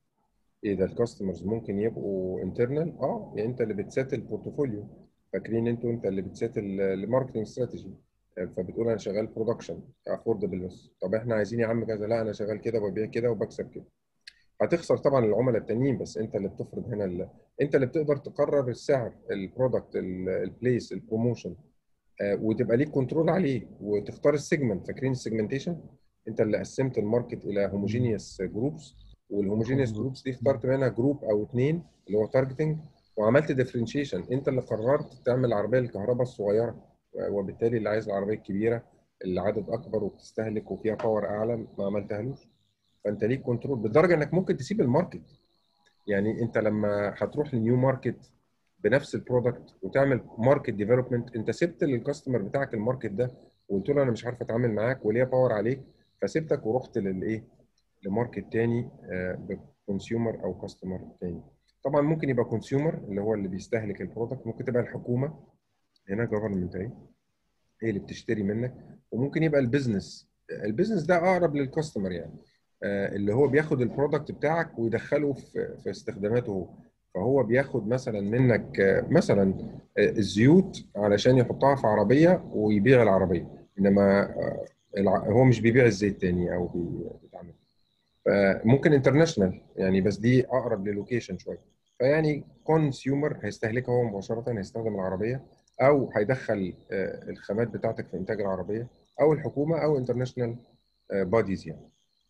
ايه ده الكاستمرز ممكن يبقوا انترنال اه يعني انت اللي بتسيت البورتفوليو فاكرين انتوا انت اللي بتسيت الماركتنج استراتيجي فبتقول انا شغال برودكشن افوردبل بس طب احنا عايزين يا عم كذا لا انا شغال كده وببيع كده وبكسب كده هتخسر طبعا العملاء التانيين بس انت اللي بتفرض هنا ال... انت اللي بتقدر تقرر السعر البرودكت البليس البروموشن وتبقى ليك كنترول عليه وتختار السيجمنت فاكرين السيجمنتيشن انت اللي قسمت الماركت الى هوموجينيوس جروبس والهوموجينيوس جروبس دي اخترت منها جروب او اثنين اللي هو تارجتنج وعملت ديفرنشيشن انت اللي قررت تعمل العربيه الكهرباء الصغيره وبالتالي اللي عايز العربيه الكبيره اللي عدد اكبر وبتستهلك وفيها باور اعلى ما عملتهالوش فانت ليك كنترول بالدرجه انك ممكن تسيب الماركت يعني انت لما هتروح لنيو ماركت بنفس البرودكت وتعمل ماركت ديفلوبمنت انت سبت للكاستمر بتاعك الماركت ده وقلت له انا مش عارف اتعامل معاك وليا باور عليك فسبتك ورحت للايه لماركت تاني بكونسيومر او كاستمر تاني طبعا ممكن يبقى كونسيومر اللي هو اللي بيستهلك البرودكت ممكن تبقى الحكومه هنا جفرمنت اهي هي اللي بتشتري منك وممكن يبقى البيزنس البيزنس ده اقرب للكاستمر يعني اللي هو بياخد البرودكت بتاعك ويدخله في في استخداماته هو فهو بياخد مثلا منك مثلا الزيوت علشان يحطها في عربيه ويبيع العربيه انما هو مش بيبيع الزيت تاني او بيتعمل فممكن انترناشونال يعني بس دي اقرب للوكيشن شويه فيعني كونسيومر هيستهلكها هو مباشره هيستخدم العربيه او هيدخل الخامات بتاعتك في انتاج العربيه او الحكومه او انترناشونال بوديز يعني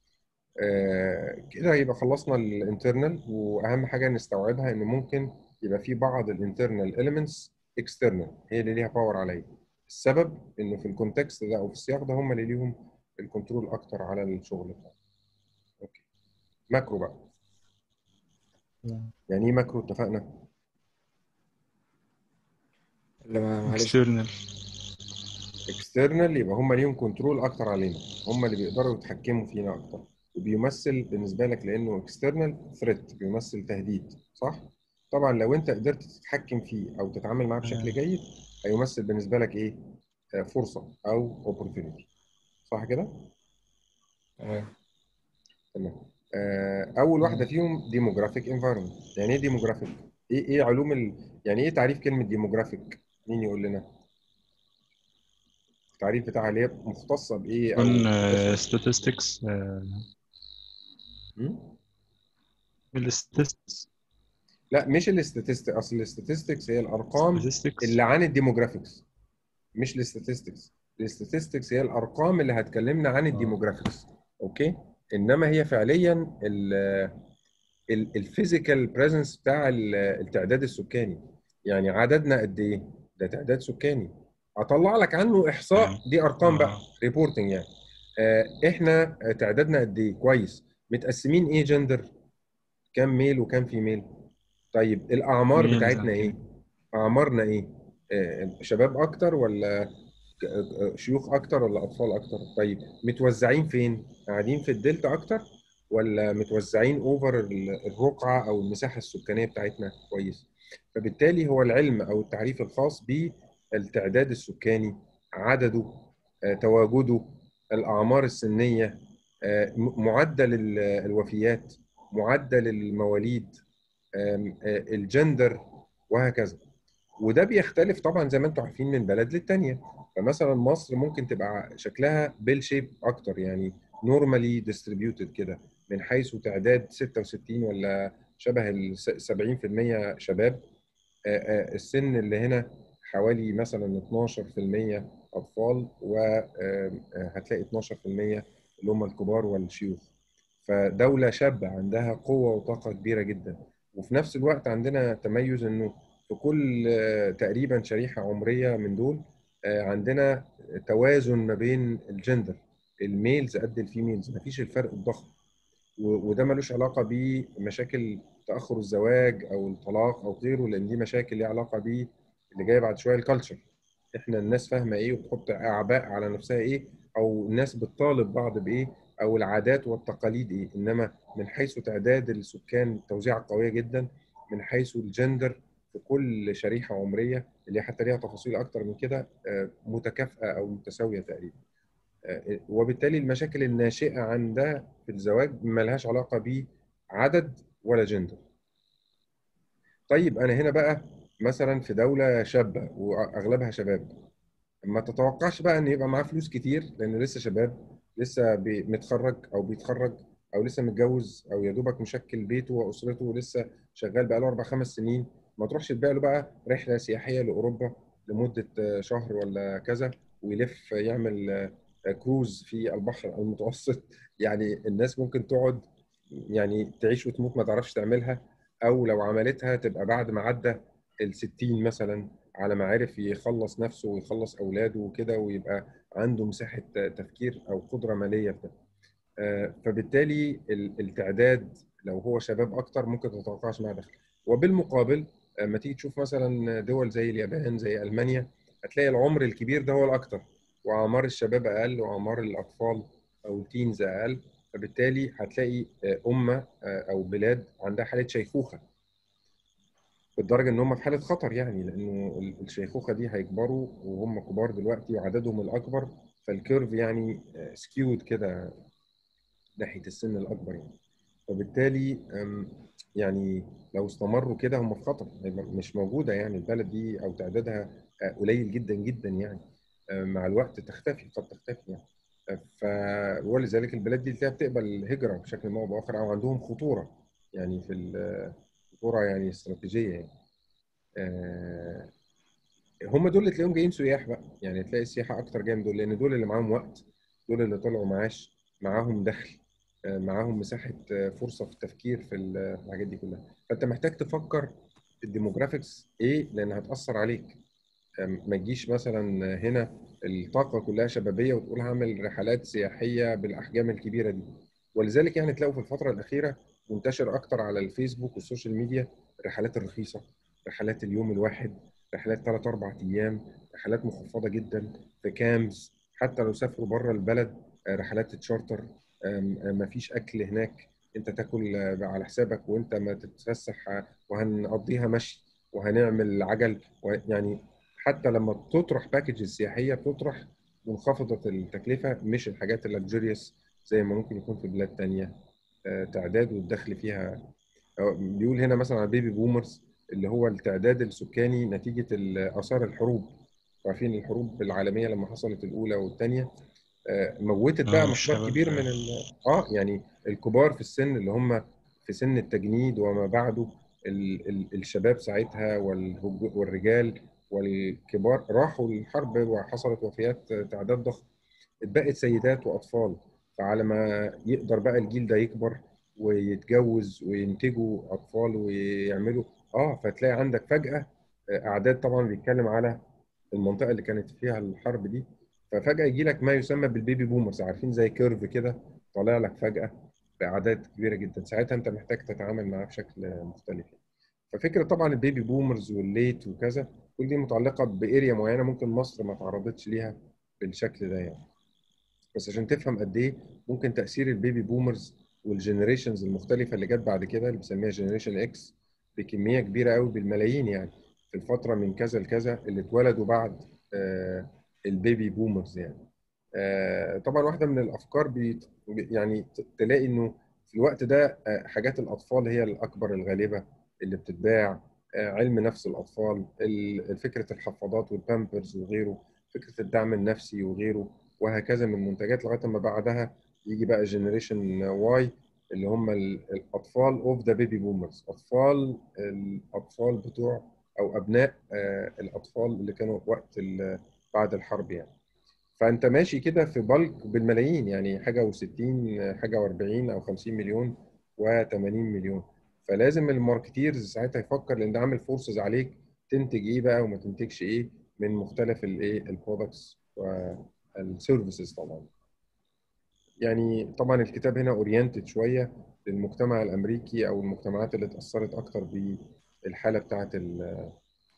كده يبقى خلصنا الانترنال واهم حاجه نستوعبها ان ممكن يبقى في بعض الانترنال اليمنتس اكسترنال هي اللي ليها باور عليا السبب انه في الكونتكست ده او في السياق ده هم اللي ليهم الكنترول اكتر على الشغل بتاعهم اوكي ماكرو بقى يعني ايه ماكرو اتفقنا اللي ما معلش اكسترنال اكسترنال يبقى هم ليهم كنترول اكتر علينا هم اللي بيقدروا يتحكموا فينا اكتر وبيمثل بالنسبه لك لانه اكسترنال ثريت بيمثل تهديد صح طبعا لو انت قدرت تتحكم فيه او تتعامل معاه بشكل جيد هيمثل بالنسبه لك ايه فرصه او اوبورتونيتي صح كده تمام تمام اول واحده فيهم ديموغرافيك انفايرمنت يعني ايه ديموغرافيك ايه ايه علوم ال... يعني ايه تعريف كلمه ديموغرافيك مين يقول لنا التعريف بتاعها اللي هي مختصه بايه او يكون statistics الستاتستكس لا مش الاستاتستيك اصل الاستاتستكس هي الارقام statistics اللي عن الديموغرافيكس مش الاستاتستكس الاستاتستكس هي الارقام اللي هتكلمنا عن الديموغرافيكس اوكي انما هي فعليا الفيزيكال بريزنس بتاع التعداد السكاني يعني عددنا قد ايه ده تعداد سكاني اطلع لك عنه احصاء دي ارقام بقى ريبورتنج يعني احنا تعدادنا قد ايه كويس متقسمين ايه جندر كام ميل وكام فيميل طيب الاعمار ميل بتاعتنا زي ايه اعمارنا ايه آه، شباب اكتر ولا شيوخ اكتر ولا اطفال اكتر طيب متوزعين فين قاعدين في الدلتا اكتر ولا متوزعين اوفر الرقعه او المساحه السكانيه بتاعتنا كويس فبالتالي هو العلم او التعريف الخاص بالتعداد السكاني عدده آه، تواجده الاعمار السنيه آه، معدل الوفيات معدل المواليد الجندر وهكذا وده بيختلف طبعا زي ما انتم عارفين من بلد للتانيه فمثلا مصر ممكن تبقى شكلها بيل شيب اكتر يعني نورمالي ديستريبيوتد كده من حيث تعداد 66 ولا شبه ال 70% شباب السن اللي هنا حوالي مثلا 12% اطفال وهتلاقي 12% اللي هم الكبار والشيوخ فدولة شابة عندها قوة وطاقة كبيرة جدا وفي نفس الوقت عندنا تميز انه في كل تقريبا شريحة عمرية من دول عندنا توازن ما بين الجندر الميلز قد الفيميلز مفيش الفرق الضخم وده ملوش علاقة بمشاكل تأخر الزواج أو الطلاق أو غيره لأن دي مشاكل ليها علاقة بيه اللي جاي بعد شوية الكالتشر إحنا الناس فاهمة إيه وبتحط أعباء على نفسها إيه أو الناس بتطالب بعض بإيه او العادات والتقاليد ايه انما من حيث تعداد السكان توزيعه قويه جدا من حيث الجندر في كل شريحه عمريه اللي حتى ليها تفاصيل اكتر من كده متكافئه او متساويه تقريبا وبالتالي المشاكل الناشئه عن ده في الزواج ما لهاش علاقه بعدد ولا جندر طيب انا هنا بقى مثلا في دوله شابه واغلبها شباب ما تتوقعش بقى ان يبقى معاه فلوس كتير لانه لسه شباب لسه بي- متخرج او بيتخرج او لسه متجوز او يا دوبك مشكل بيته واسرته ولسه شغال بقى له اربع خمس سنين ما تروحش تبيع له بقى رحله سياحيه لاوروبا لمده آه، شهر ولا كذا ويلف يعمل آه، كروز في البحر المتوسط يعني الناس ممكن تقعد يعني تعيش وتموت ما تعرفش تعملها او لو عملتها تبقى بعد ما عدى ال 60 مثلا على ما عرف يخلص نفسه ويخلص اولاده وكده ويبقى عنده مساحه تفكير او قدره ماليه في ده. آه، فبالتالي ال- التعداد لو هو شباب اكتر ممكن ما تتوقعش معاه دخل وبالمقابل لما تيجي تشوف مثلا دول زي اليابان زي المانيا هتلاقي العمر الكبير ده هو الاكتر واعمار الشباب اقل واعمار الاطفال او التينز اقل فبالتالي هتلاقي آه، امه آه، او بلاد عندها حاله شيخوخه بالدرجه ان هم في حاله خطر يعني لانه ال- الشيخوخه دي هيكبروا وهم كبار دلوقتي وعددهم الاكبر فالكيرف يعني سكيود كده ناحيه السن الاكبر يعني فبالتالي أم، يعني لو استمروا كده هم في خطر هيبقى مش موجوده يعني البلد دي او تعدادها آه، قليل جدا جدا يعني آه، مع الوقت تختفي قد تختفي يعني آه، ف ولذلك البلاد دي تلاقيها بتقبل الهجره بشكل ما او باخر او عندهم خطوره يعني في ال- خطوره يعني استراتيجيه يعني آه، هم دول اللي تلاقيهم جايين سياح بقى يعني تلاقي السياحه اكتر جايه من دول لان دول اللي معاهم وقت دول اللي طلعوا معاش معاهم دخل آه، معاهم مساحه آه، فرصه في التفكير في ال- في الحاجات دي كلها فانت محتاج تفكر الديموغرافيكس ايه لان هتاثر عليك آم، ما تجيش مثلا هنا الطاقه كلها شبابيه وتقول هعمل رحلات سياحيه بالاحجام الكبيره دي ولذلك يعني تلاقوا في الفتره الاخيره منتشر اكتر على الفيسبوك والسوشيال ميديا الرحلات الرخيصه رحلات اليوم الواحد رحلات ثلاث اربع ايام رحلات مخفضه جدا في كامز حتى لو سافروا بره البلد آه، رحلات تشارتر ما فيش اكل هناك انت تاكل آه، على حسابك وانت ما تتفسح آه، وهنقضيها مشي وهنعمل عجل يعني حتى لما بتطرح باكجز سياحيه بتطرح منخفضه التكلفه مش الحاجات اللكجيريوس زي ما ممكن يكون في بلاد تانية آه، تعداد والدخل فيها آه، بيقول هنا مثلا على بيبي بومرز اللي هو التعداد السكاني نتيجه ال- اثار الحروب عارفين الحروب العالميه لما حصلت الاولى والثانيه موتت بقى آه، مقدار والشباب كبير من ال... اه يعني الكبار في السن اللي هم في سن التجنيد وما بعده ال... ال... الشباب ساعتها والرج... والرجال والكبار راحوا الحرب وحصلت وفيات تعداد ضخم اتبقت سيدات واطفال فعلى ما يقدر بقى الجيل ده يكبر ويتجوز وينتجوا اطفال ويعملوا اه فتلاقي عندك فجأة آه، اعداد طبعا بيتكلم على المنطقة اللي كانت فيها الحرب دي ففجأة يجي لك ما يسمى بالبيبي بومرز عارفين زي كيرف كده طالع لك فجأة بأعداد كبيرة جدا ساعتها أنت محتاج تتعامل معاه بشكل مختلف ففكرة طبعا البيبي بومرز والليت وكذا كل دي متعلقة بإيريا معينة ممكن مصر ما تعرضتش ليها بالشكل ده يعني بس عشان تفهم قد إيه ممكن تأثير البيبي بومرز والجنريشنز المختلفة اللي جت بعد كده اللي بنسميها جنريشن إكس بكمية كبيرة قوي بالملايين يعني في الفترة من كذا لكذا اللي اتولدوا بعد آه البيبي بومرز يعني آه طبعا واحدة من الأفكار بي يعني ت- تلاقي إنه في الوقت ده آه حاجات الأطفال هي الأكبر الغالبة اللي بتتباع آه علم نفس الأطفال ال- فكرة الحفاضات والبامبرز وغيره فكرة الدعم النفسي وغيره وهكذا من منتجات لغاية ما بعدها يجي بقى جنريشن واي اللي هم ال- الأطفال أوف ذا بيبي بومرز أطفال الأطفال بتوع أو أبناء آه الأطفال اللي كانوا وقت ال- بعد الحرب يعني فانت ماشي كده في بلك بالملايين يعني حاجه و60 حاجه و40 او 50 مليون و80 مليون فلازم الماركتيرز ساعتها يفكر لان ده عامل فورسز عليك تنتج ايه بقى وما تنتجش ايه من مختلف الايه البرودكتس والسيرفيسز طبعا يعني طبعا الكتاب هنا اورينتد شويه للمجتمع الامريكي او المجتمعات اللي اتاثرت اكتر بالحاله بتاعه ال-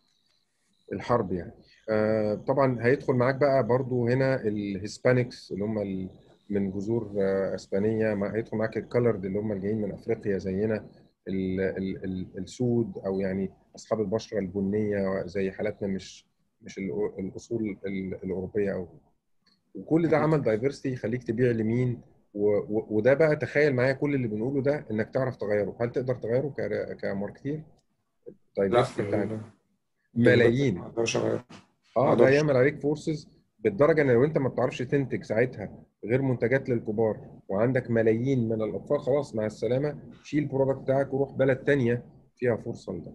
الحرب يعني آه، طبعا هيدخل معاك بقى برضو هنا الهسبانيكس اللي هم ال- من جذور آه، اسبانيه ما هيدخل معاك الكالرد اللي هم الجايين من افريقيا زينا ال- ال- ال- السود او يعني اصحاب البشره البنيه زي حالاتنا مش مش الأ- الاصول ال- الاوروبيه او وكل ده عمل دايفرستي يخليك تبيع لمين و- و- وده بقى تخيل معايا كل اللي بنقوله ده انك تعرف تغيره هل تقدر تغيره ك- كماركتير لا الدايفرستي بتاع لا. ملايين ما اقدرش اغير ما اه ده اقدرش يعمل عليك فورسز بالدرجه ان لو انت ما بتعرفش تنتج ساعتها غير منتجات للكبار وعندك ملايين من الاطفال خلاص مع السلامه شيل البرودكت بتاعك وروح بلد تانية فيها فرصه لده.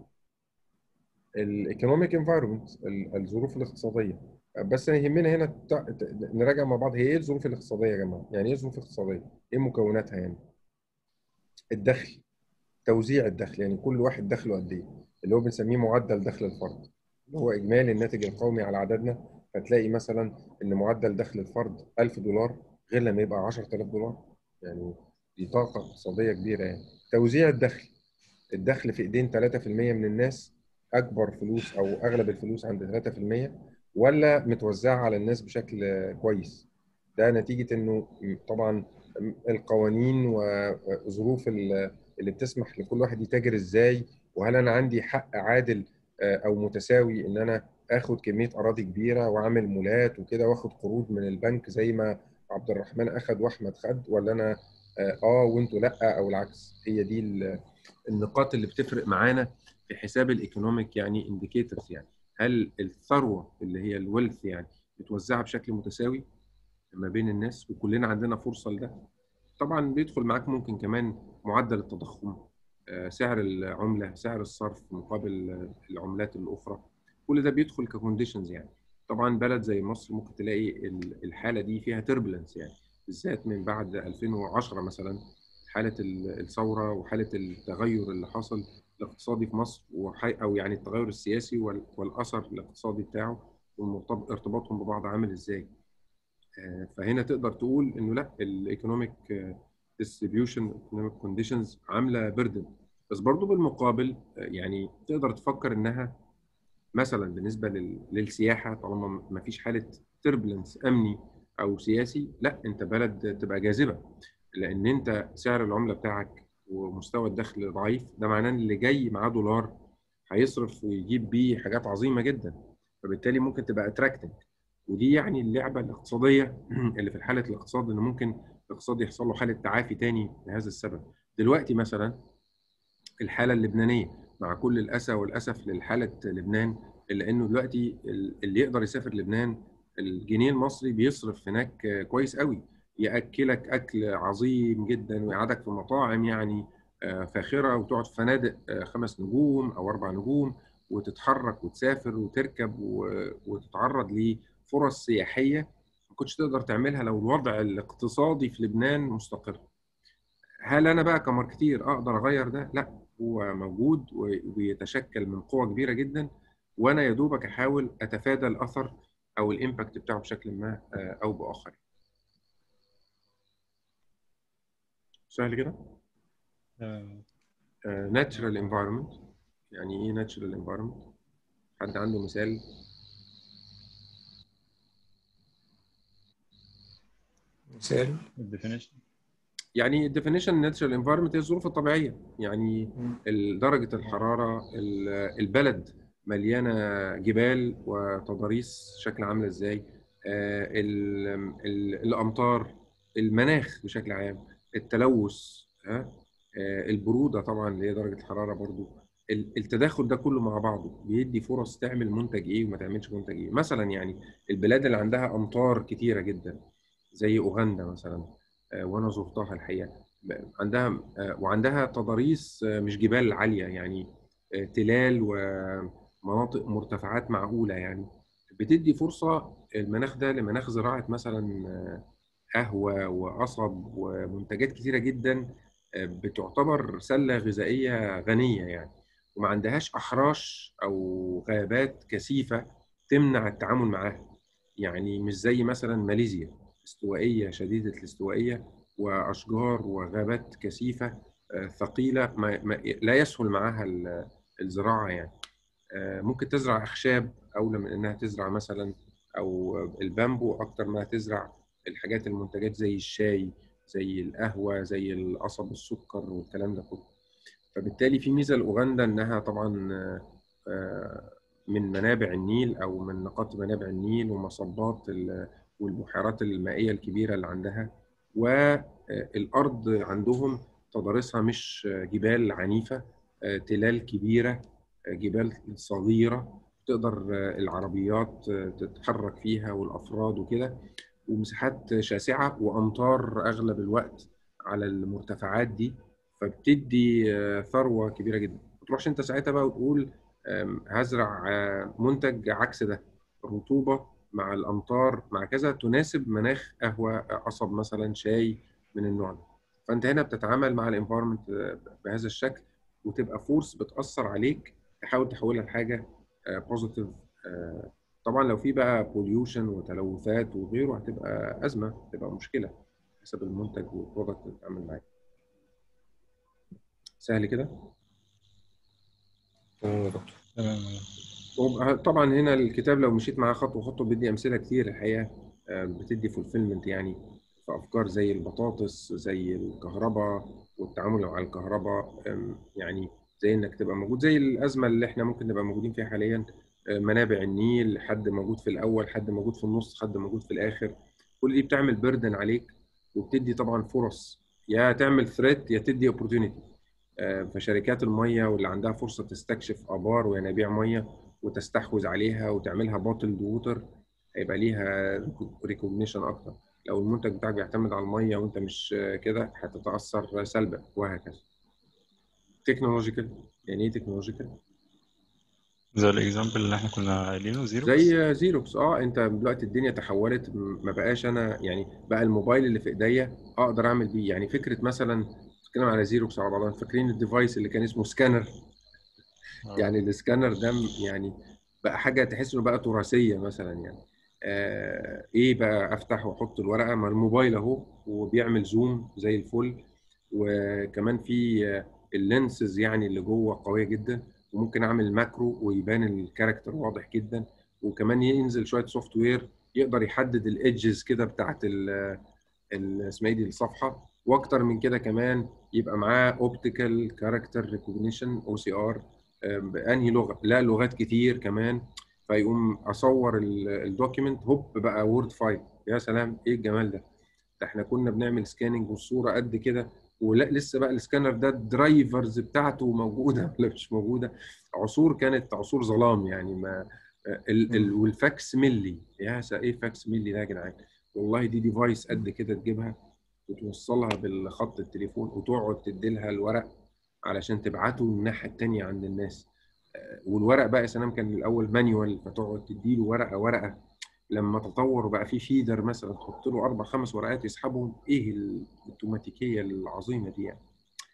الايكونوميك انفايرمنت الظروف الاقتصاديه بس يهمنا هنا تع- ت- نراجع مع بعض هي ايه الظروف الاقتصاديه يا جماعه؟ يعني ايه ظروف اقتصاديه؟ ايه مكوناتها يعني؟ الدخل توزيع الدخل يعني كل واحد دخله قد ايه؟ اللي هو بنسميه معدل دخل الفرد اللي هو اجمالي الناتج القومي على عددنا فتلاقي مثلا ان معدل دخل الفرد 1000 دولار غير لما يبقى 10000 دولار يعني دي طاقه اقتصاديه كبيره يعني توزيع الدخل الدخل في ايدين 3% من الناس اكبر فلوس او اغلب الفلوس عند 3% ولا متوزعه على الناس بشكل كويس ده نتيجه انه طبعا القوانين وظروف ال- اللي بتسمح لكل واحد يتاجر ازاي وهل انا عندي حق عادل آه، او متساوي ان انا اخد كميه اراضي كبيره واعمل مولات وكده واخد قروض من البنك زي ما عبد الرحمن اخد واحمد خد ولا انا اه آه وانتوا لا او العكس هي دي ال- النقاط اللي بتفرق معانا في حساب الايكونوميك يعني انديكيتورز يعني هل الثروه اللي هي الويلث يعني متوزعه بشكل متساوي ما بين الناس وكلنا عندنا فرصه لده طبعا بيدخل معاك ممكن كمان معدل التضخم آه، سعر العمله سعر الصرف مقابل العملات الاخرى كل ده بيدخل ككونديشنز يعني طبعا بلد زي مصر ممكن تلاقي ال- الحاله دي فيها تربلنس يعني بالذات من بعد 2010 مثلا حاله ال- الثوره وحاله التغير اللي حصل الاقتصادي في مصر وحي او يعني التغير السياسي وال- والاثر الاقتصادي بتاعه وارتباطهم ببعض عامل ازاي آه، فهنا تقدر تقول انه لا الايكونوميك ديستريبيوشن ايكونوميك كونديشنز عامله بردن بس برضو بالمقابل آه، يعني تقدر تفكر انها مثلا بالنسبه لل- للسياحه طالما ما فيش حاله تربلنس امني او سياسي لا انت بلد تبقى جاذبه لان انت سعر العمله بتاعك ومستوى الدخل ضعيف ده معناه ان اللي جاي معاه دولار هيصرف ويجيب بيه حاجات عظيمه جدا فبالتالي ممكن تبقى اتراكتنج ودي يعني اللعبه الاقتصاديه اللي في حاله الاقتصاد ان ممكن الاقتصاد يحصل له حاله تعافي تاني لهذا السبب دلوقتي مثلا الحاله اللبنانيه مع كل الاسى والاسف للحاله لبنان الا انه دلوقتي اللي يقدر يسافر لبنان الجنيه المصري بيصرف هناك كويس قوي ياكلك اكل عظيم جدا ويقعدك في مطاعم يعني آه، فاخره وتقعد في فنادق آه، خمس نجوم او اربع نجوم وتتحرك وتسافر وتركب و- وتتعرض لفرص سياحيه ما كنتش تقدر تعملها لو الوضع الاقتصادي في لبنان مستقر. هل انا بقى كماركتير اقدر اغير ده؟ لا هو موجود وبيتشكل من قوه كبيره جدا وانا يا دوبك احاول اتفادى الاثر او الامباكت بتاعه بشكل ما آه، او باخر. سهل كده؟ ناتشرال انفايرمنت يعني ايه ناتشرال انفايرمنت؟ حد عنده مثال؟ مثال الديفينيشن يعني الديفينيشن ناتشرال انفايرمنت هي الظروف الطبيعيه يعني مم. ال- درجه الحراره ال- البلد مليانه جبال وتضاريس شكل عامله ازاي آه، ال- ال- الامطار المناخ بشكل عام التلوث ها آه، البروده طبعا اللي هي درجه الحراره برضو ال- التداخل ده كله مع بعضه بيدي فرص تعمل منتج ايه وما تعملش منتج ايه مثلا يعني البلاد اللي عندها امطار كتيره جدا زي اوغندا مثلا آه، وانا زرتها الحقيقه ب- عندها آه، وعندها تضاريس آه، مش جبال عاليه يعني آه، تلال ومناطق مرتفعات معقوله يعني بتدي فرصه المناخ ده لمناخ زراعه مثلا آه، قهوه وقصب ومنتجات كتيره جدا آه، بتعتبر سله غذائيه غنيه يعني وما عندهاش احراش او غابات كثيفه تمنع التعامل معاها يعني مش زي مثلا ماليزيا استوائيه شديده الاستوائيه واشجار وغابات كثيفه آه، ثقيله ما ما لا يسهل معها ال- الزراعه يعني آه، ممكن تزرع اخشاب اولى من انها تزرع مثلا او البامبو اكتر ما تزرع الحاجات المنتجات زي الشاي زي القهوه زي القصب السكر والكلام ده كله فبالتالي في ميزه لاوغندا انها طبعا آه، آه، من منابع النيل او من نقاط منابع النيل ومصبات ال- والبحيرات المائيه الكبيره اللي عندها والارض عندهم تضاريسها مش جبال عنيفه تلال كبيره جبال صغيره تقدر العربيات تتحرك فيها والافراد وكده ومساحات شاسعه وامطار اغلب الوقت على المرتفعات دي فبتدي ثروه كبيره جدا ما تروحش انت ساعتها بقى وتقول هزرع منتج عكس ده الرطوبه مع الامطار مع كذا تناسب مناخ قهوه قصب مثلا شاي من النوع ده فانت هنا بتتعامل مع الانفايرمنت بهذا الشكل وتبقى فورس بتاثر عليك تحاول تحولها لحاجه بوزيتيف طبعا لو في بقى بوليوشن وتلوثات وغيره هتبقى ازمه تبقى مشكله حسب المنتج والبرودكت اللي بتتعامل معاه سهل كده تمام يا دكتور تمام طبعا هنا الكتاب لو مشيت معاه خطوه خطوه بيدي امثله كتير الحقيقه بتدي فولفيلمنت يعني في افكار زي البطاطس زي الكهرباء والتعامل مع الكهرباء يعني زي انك تبقى موجود زي الازمه اللي احنا ممكن نبقى موجودين فيها حاليا منابع النيل حد موجود في الاول حد موجود في النص حد موجود في الاخر كل دي بتعمل بردن عليك وبتدي طبعا فرص يا تعمل ثريت يا تدي اوبورتونيتي فشركات الميه واللي عندها فرصه تستكشف ابار وينابيع ميه وتستحوذ عليها وتعملها بوتلد ووتر هيبقى ليها ريكوجنيشن اكتر لو المنتج بتاعك بيعتمد على الميه وانت مش كده هتتاثر سلبا وهكذا تكنولوجيكال يعني ايه تكنولوجيكال زي الاكزامبل اللي احنا كنا قايلينه زيروكس زي زيروكس اه انت دلوقتي الدنيا تحولت ما بقاش انا يعني بقى الموبايل اللي في ايديا اقدر اعمل بيه يعني فكره مثلا بتتكلم على زيروكس على بعضها فاكرين الديفايس اللي كان اسمه سكانر آه. يعني السكانر ده يعني بقى حاجه تحس انه بقى تراثيه مثلا يعني آه ايه بقى افتح واحط الورقه ما الموبايل اهو وبيعمل زوم زي الفل وكمان في اللينسز يعني اللي جوه قويه جدا وممكن اعمل ماكرو ويبان الكاركتر واضح جدا وكمان ينزل شويه سوفت وير يقدر يحدد الايدجز كده بتاعت اسمها ايه دي الصفحه واكتر من كده كمان يبقى معاه اوبتيكال كاركتر ريكوجنيشن او سي ار بانهي لغه لا لغات كتير كمان فيقوم اصور الدوكيمنت هوب بقى وورد فايل يا سلام ايه الجمال ده ده احنا كنا بنعمل سكاننج والصوره قد كده ولا لسه بقى السكانر ده الدرايفرز بتاعته موجوده ولا مش موجوده عصور كانت عصور ظلام يعني ما ال ال والفاكس ملي يا ايه فاكس ملي ده يا جدعان والله دي ديفايس قد كده تجيبها وتوصلها بالخط التليفون وتقعد تدي لها الورق علشان تبعته الناحيه الثانيه عند الناس والورق بقى يا سلام كان الاول مانيوال فتقعد تدي له ورقه ورقه لما تطور بقى في فيدر مثلا تحط له اربع خمس ورقات يسحبهم ايه الاوتوماتيكيه العظيمه دي يعني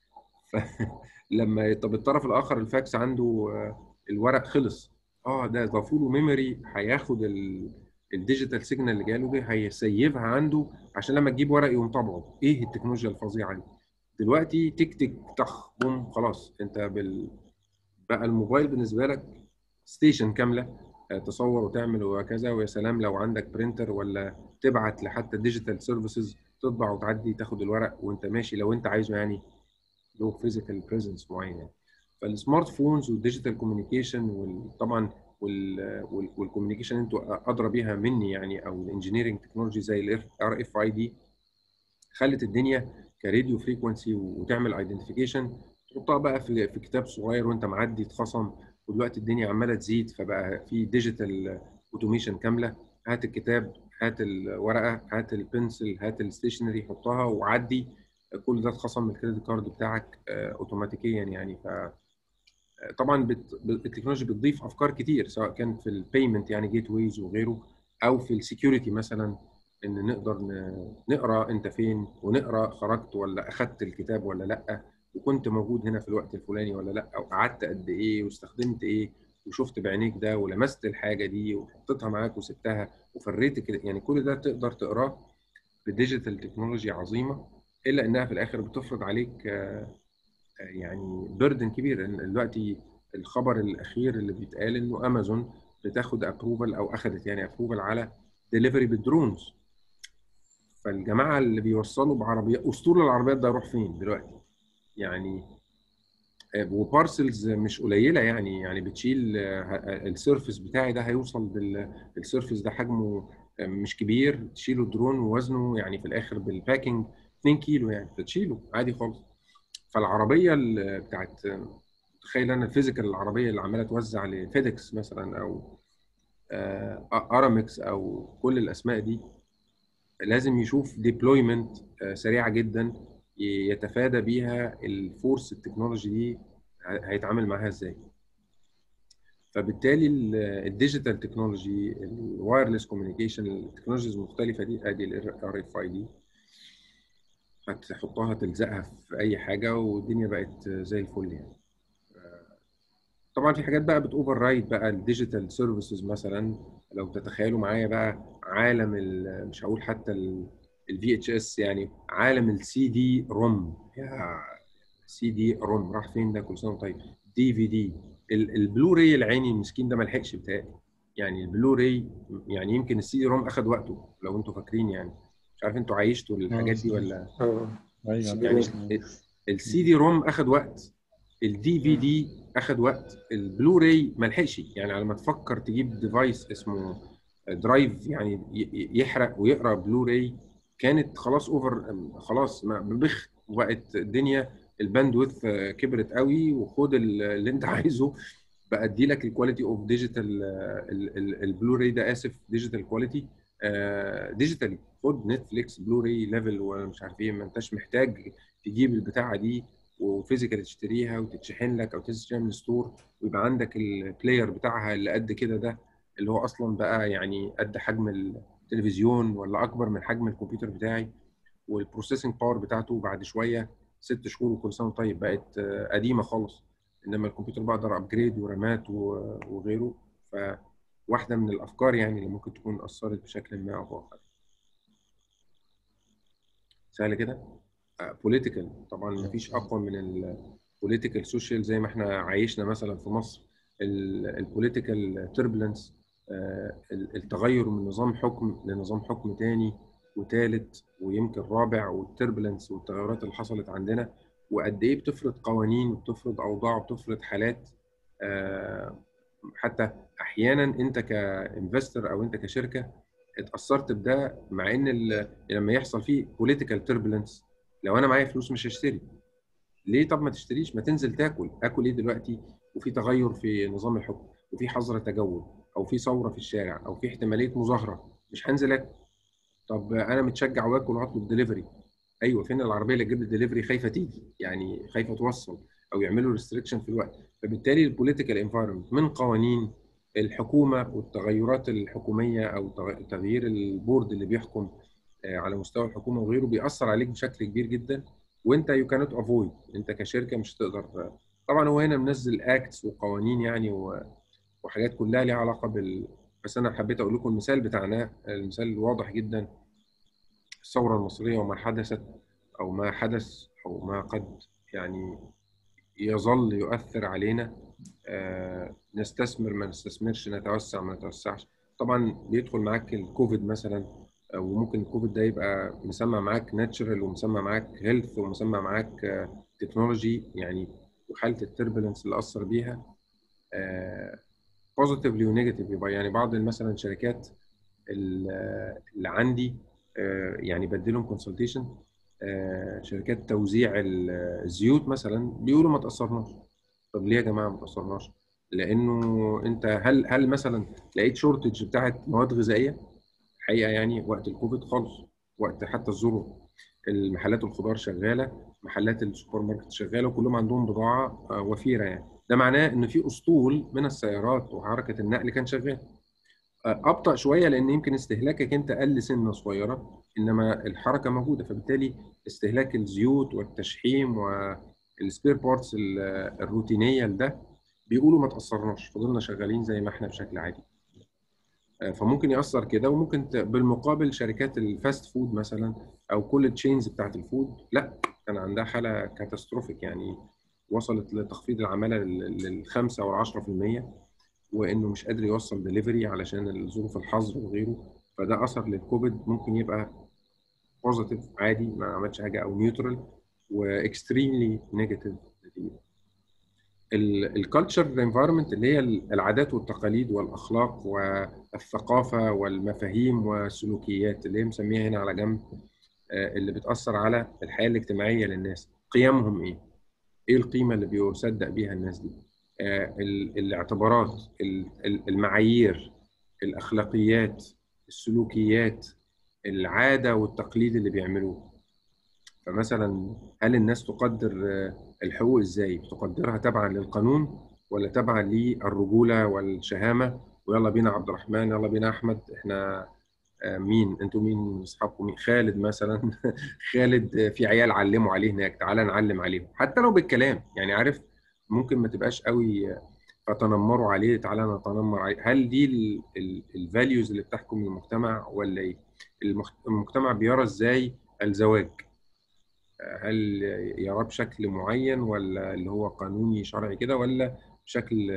فلما طب الطرف الاخر الفاكس عنده الورق خلص اه ده ضافوا له ميموري هياخد الديجيتال سيجنال اللي جاله دي هيسيفها عنده عشان لما تجيب ورق يقوم طبعه ايه التكنولوجيا الفظيعه دي دلوقتي تك تك طخ بوم خلاص انت بال بقى الموبايل بالنسبه لك ستيشن كامله تصور وتعمل وهكذا ويا سلام لو عندك برينتر ولا تبعت لحتى ديجيتال سيرفيسز تطبع وتعدي تاخد الورق وانت ماشي لو انت عايزه يعني له فيزيكال بريزنس معين يعني فالسمارت فونز والديجيتال كوميونيكيشن وطبعا والكوميونيكيشن انتوا ادرى بيها مني يعني او الانجينيرنج تكنولوجي زي الار اف اي دي خلت الدنيا كراديو فريكونسي وتعمل ايدنتيفيكيشن تحطها بقى في في كتاب صغير وانت معدي اتخصم ودلوقتي الدنيا عماله تزيد فبقى في ديجيتال اوتوميشن كامله هات الكتاب هات الورقه هات البنسل هات الستيشنري حطها وعدي كل ده اتخصم من الكريدت كارد بتاعك اوتوماتيكيا يعني ف طبعا بت... التكنولوجيا بتضيف افكار كتير سواء كان في البيمنت يعني جيت ويز وغيره او في السكيورتي مثلا ان نقدر ن... نقرا انت فين ونقرا خرجت ولا اخذت الكتاب ولا لا وكنت موجود هنا في الوقت الفلاني ولا لا او قعدت قد ايه واستخدمت ايه وشفت بعينيك ده ولمست الحاجه دي وحطيتها معاك وسبتها وفريت كده يعني كل ده تقدر تقراه بديجيتال تكنولوجي عظيمه الا انها في الاخر بتفرض عليك يعني بردن كبير دلوقتي الخبر الاخير اللي بيتقال انه امازون بتاخد ابروفال او اخذت يعني ابروفال على ديليفري بالدرونز فالجماعه اللي بيوصلوا بعربيات اسطول العربيات ده يروح فين دلوقتي يعني وبارسلز مش قليله يعني يعني بتشيل السيرفس بتاعي ده هيوصل بالسيرفس ده حجمه مش كبير تشيله درون ووزنه يعني في الاخر بالباكينج 2 كيلو يعني فتشيله عادي خالص فالعربيه ال- بتاعت تخيل انا الفيزيكال العربيه اللي عماله توزع لفيدكس مثلا او آه، ارامكس او كل الاسماء دي لازم يشوف ديبلويمنت سريعه جدا ي- يتفادى بيها الفورس التكنولوجي دي ه- هيتعامل معاها ازاي فبالتالي الديجيتال تكنولوجي الوايرلس كوميونيكيشن التكنولوجيز المختلفه دي ادي الار اف اي دي هتحطها تلزقها في اي حاجه والدنيا بقت زي الفل يعني طبعا في حاجات بقى بتوفر رايد بقى الديجيتال سيرفيسز مثلا لو تتخيلوا معايا بقى عالم ال- مش هقول حتى الفي اتش اس يعني عالم السي دي روم يا سي دي روم راح فين ده كل سنه وأنت طيب دي في دي البلوراي العيني المسكين ده ما لحقش بتاعي يعني البلوراي يعني يمكن السي دي روم اخد وقته لو انتوا فاكرين يعني مش عارف انتوا عايشتوا الحاجات دي ولا اه ايوه يعني أنا- السي دي روم اخد وقت الدي في دي اخد وقت البلوراي ما لحقش يعني على ما تفكر تجيب ديفايس اسمه درايف يعني ي- ي- يحرق ويقرا بلوراي كانت خلاص اوفر خلاص ما بخ وبقت الدنيا الباندويث كبرت قوي وخد ال- اللي انت عايزه بقى ادي لك الكواليتي اوف ديجيتال البلوراي ده اسف ديجيتال كواليتي ديجيتال خد نتفليكس بلوراي ليفل ومش عارف ايه ما انتش محتاج تجيب البتاعه دي وفيزيكال تشتريها وتتشحن لك او تشتريها من ستور ويبقى عندك البلاير بتاعها اللي قد كده ده اللي هو اصلا بقى يعني قد حجم التلفزيون ولا اكبر من حجم الكمبيوتر بتاعي والبروسيسنج باور بتاعته بعد شويه ست شهور وكل سنه وأنت طيب بقت آه، قديمه خالص انما الكمبيوتر بقدر ابجريد ورامات و- وغيره فواحده من الافكار يعني اللي ممكن تكون اثرت بشكل ما او باخر سهل كده بوليتيكال طبعا ما فيش اقوى من البوليتيكال سوشيال زي ما احنا عايشنا مثلا في مصر البوليتيكال تربلنس التغير من نظام حكم لنظام حكم تاني وثالث ويمكن رابع والتربلنس والتغيرات اللي حصلت عندنا وقد ايه بتفرض قوانين وبتفرض اوضاع وبتفرض حالات آه، حتى احيانا انت كانفستر او انت كشركه اتاثرت بده مع ان ال- لما يحصل فيه بوليتيكال تربلنس لو انا معايا فلوس مش هشتري ليه طب ما تشتريش ما تنزل تاكل اكل ايه دلوقتي وفي تغير في نظام الحكم وفي حظر تجول او في ثوره في الشارع او في احتماليه مظاهره مش هنزل اكل طب انا متشجع واكل واطلب دليفري ايوه فين العربيه اللي تجيب لي دليفري خايفه تيجي يعني خايفه توصل او يعملوا ريستريكشن في الوقت فبالتالي البوليتيكال انفايرمنت من قوانين الحكومه والتغيرات الحكوميه او تغ- تغيير البورد اللي بيحكم آه، على مستوى الحكومه وغيره بيأثر عليك بشكل كبير جدا وانت يو كانت افويد انت كشركه مش هتقدر طبعا هو هنا منزل اكتس وقوانين يعني و- وحاجات كلها ليها علاقه بال بس انا حبيت اقول لكم المثال بتاعنا المثال واضح جدا الثوره المصريه وما حدثت او ما حدث او ما قد يعني يظل يؤثر علينا آه، نستثمر ما نستثمرش نتوسع ما نتوسعش طبعا بيدخل معاك الكوفيد مثلا آه، وممكن الكوفيد ده يبقى مسمى معاك ناتشرال ومسمى معاك هيلث ومسمى معاك تكنولوجي يعني وحاله التربلنس اللي اثر بيها بوزيتيفلي ونيجاتيف يبقى يعني بعض مثلا شركات ال- اللي عندي آه، يعني بديلهم كونسلتيشن شركات توزيع ال- الزيوت مثلا بيقولوا ما تاثرناش طب ليه يا جماعه ما تاثرناش؟ لانه انت هل هل مثلا لقيت شورتج بتاعت مواد غذائيه؟ الحقيقه يعني وقت الكوفيد خالص وقت حتى الذروه المحلات الخضار شغاله محلات السوبر ماركت شغاله وكلهم عندهم بضاعه آه، وفيره يعني ده معناه ان في اسطول من السيارات وحركه النقل كان شغال آه، ابطا شويه لان يمكن استهلاكك انت قل سنه صغيره انما الحركه موجوده فبالتالي استهلاك الزيوت والتشحيم والسبير بارتس الروتينيه لده بيقولوا ما تاثرناش فضلنا شغالين زي ما احنا بشكل عادي آه، فممكن ياثر كده وممكن ت- بالمقابل شركات الفاست فود مثلا او كل التشينز بتاعت الفود لا كان عندها حاله كاتاستروفيك يعني وصلت لتخفيض العماله للخمسة والعشرة في المية وانه مش قادر يوصل دليفري علشان ظروف الحظر وغيره فده اثر للكوفيد ممكن يبقى بوزيتيف عادي ما عملش حاجه او نيوترال واكستريملي نيجاتيف الكالتشر انفايرمنت اللي هي العادات والتقاليد والاخلاق والثقافه والمفاهيم والسلوكيات اللي هي مسميها هنا على جنب آه، اللي بتاثر على الحياه الاجتماعيه للناس قيمهم ايه ايه القيمه اللي بيصدق بيها الناس دي آه، ال- الاعتبارات ال- ال- المعايير الاخلاقيات السلوكيات العاده والتقليد اللي بيعملوه فمثلا هل الناس تقدر آه، الحقوق ازاي بتقدرها تبعا للقانون ولا تبعا للرجوله والشهامه ويلا بينا عبد الرحمن يلا بينا احمد احنا آه، مين انتوا مين اصحابكم مين خالد مثلا خالد آه، في عيال علموا عليه هناك تعالى نعلم عليهم حتى لو بالكلام يعني عارف ممكن ما تبقاش قوي آه، فتنمروا عليه تعالى نتنمر عليه هل دي الفاليوز اللي بتحكم المجتمع ولا ايه المخ- المجتمع بيرى ازاي الزواج هل يراه بشكل معين ولا اللي هو قانوني شرعي كده ولا بشكل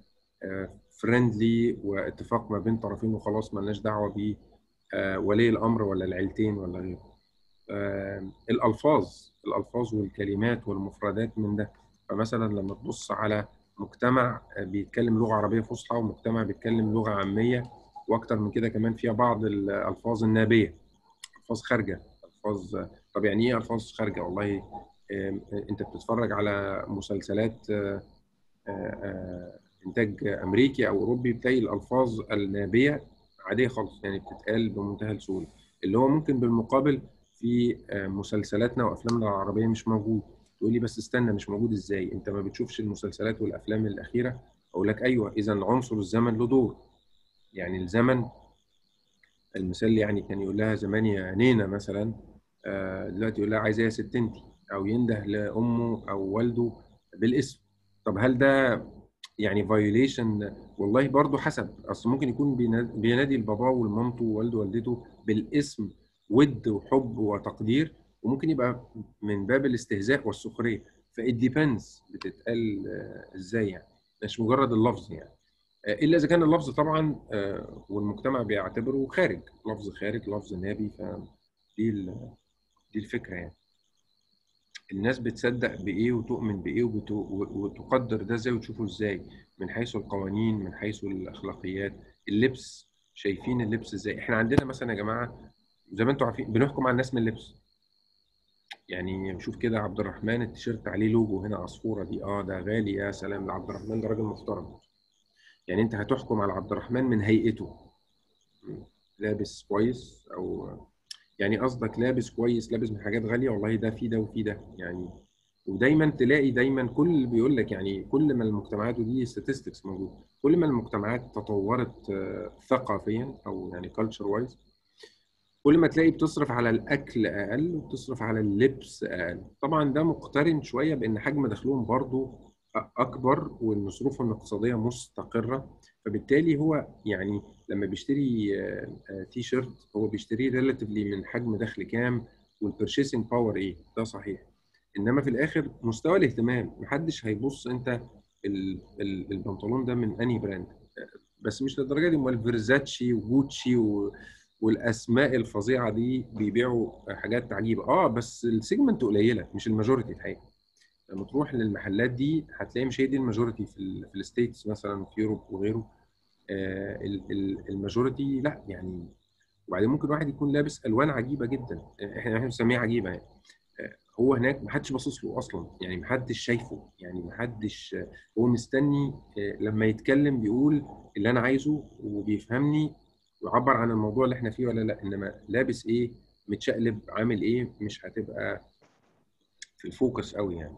فريندلي واتفاق ما بين طرفين وخلاص ملناش دعوه ب ولي الامر ولا العيلتين ولا غيره آه، الالفاظ الالفاظ والكلمات والمفردات من ده فمثلا لما تبص على مجتمع بيتكلم لغه عربيه فصحى ومجتمع بيتكلم لغه عاميه واكتر من كده كمان فيها بعض الالفاظ النابيه الفاظ خارجه الفاظ طب يعني ايه الفاظ خارجه والله آم، انت بتتفرج على مسلسلات آه، آه، آه، انتاج امريكي او اوروبي بتلاقي الالفاظ النابيه عاديه خالص يعني بتتقال بمنتهى السهوله اللي هو ممكن بالمقابل في آه، مسلسلاتنا وافلامنا العربيه مش موجود تقول لي بس استنى مش موجود ازاي انت ما بتشوفش المسلسلات والافلام الاخيره اقول لك ايوه اذا عنصر الزمن له دور يعني الزمن المثال يعني كان يقول لها زمان يا نينا مثلا آه، دلوقتي يقول لها عايزه يا ست انتي او ينده لامه او والده بالاسم طب هل ده يعني فايوليشن والله برضه حسب اصل ممكن يكون بينا- بينادي البابا والمامته ووالده ووالدته بالاسم ود وحب وتقدير وممكن يبقى من باب الاستهزاء والسخريه فإت ديبندز بتتقال آه، ازاي يعني مش مجرد اللفظ يعني آه، الا اذا كان اللفظ طبعا آه، والمجتمع بيعتبره خارج لفظ خارج لفظ نابي فدي ال- دي الفكره يعني الناس بتصدق بايه وتؤمن بايه وبت- وتقدر ده ازاي وتشوفه ازاي من حيث القوانين من حيث الاخلاقيات اللبس شايفين اللبس ازاي احنا عندنا مثلا يا جماعه زي ما انتم عارفين بنحكم على الناس من اللبس يعني شوف كده عبد الرحمن التيشيرت عليه لوجو هنا عصفوره دي اه ده غالي يا سلام ده عبد الرحمن ده راجل محترم يعني انت هتحكم على عبد الرحمن من هيئته م. لابس كويس او يعني قصدك لابس كويس لابس من حاجات غاليه والله ده في ده وفي ده يعني ودايما تلاقي دايما كل اللي بيقول لك يعني كل ما المجتمعات ودي statistics موجود كل ما المجتمعات تطورت آه، ثقافيا او يعني culture وايز كل ما تلاقي بتصرف على الاكل اقل وبتصرف على اللبس اقل طبعا ده مقترن شويه بان حجم دخلهم برضو اكبر وان ظروفهم الاقتصاديه مستقره فبالتالي هو يعني لما بيشتري آه، آه، تي شيرت هو بيشتريه ريلاتيفلي من حجم دخل كام والبرشيسنج باور ايه ده صحيح انما في الاخر مستوى الاهتمام محدش هيبص انت ال- ال- البنطلون ده من انهي براند بس مش للدرجه دي امال فيرزاتشي وجوتشي و... والاسماء الفظيعه دي بيبيعوا حاجات عجيبه اه بس السيجمنت قليله مش الماجوريتي الحقيقه لما تروح للمحلات دي هتلاقي مش هي دي الماجوريتي في ال في الستيتس مثلا في يوروب وغيره آه ال- ال- الماجوريتي لا يعني وبعدين ممكن واحد يكون لابس الوان عجيبه جدا احنا احنا بنسميها عجيبه يعني آه، هو هناك محدش باصص له اصلا يعني محدش شايفه يعني محدش آه، هو مستني آه، لما يتكلم بيقول اللي انا عايزه وبيفهمني ويعبر عن الموضوع اللي احنا فيه ولا لا انما لابس ايه متشقلب عامل ايه مش هتبقى في الفوكس قوي يعني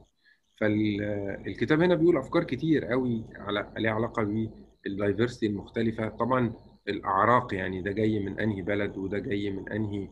فالكتاب هنا بيقول افكار كتير قوي على ليها علاقه بالدايفرستي المختلفه طبعا الاعراق يعني ده جاي من انهي بلد وده جاي من انهي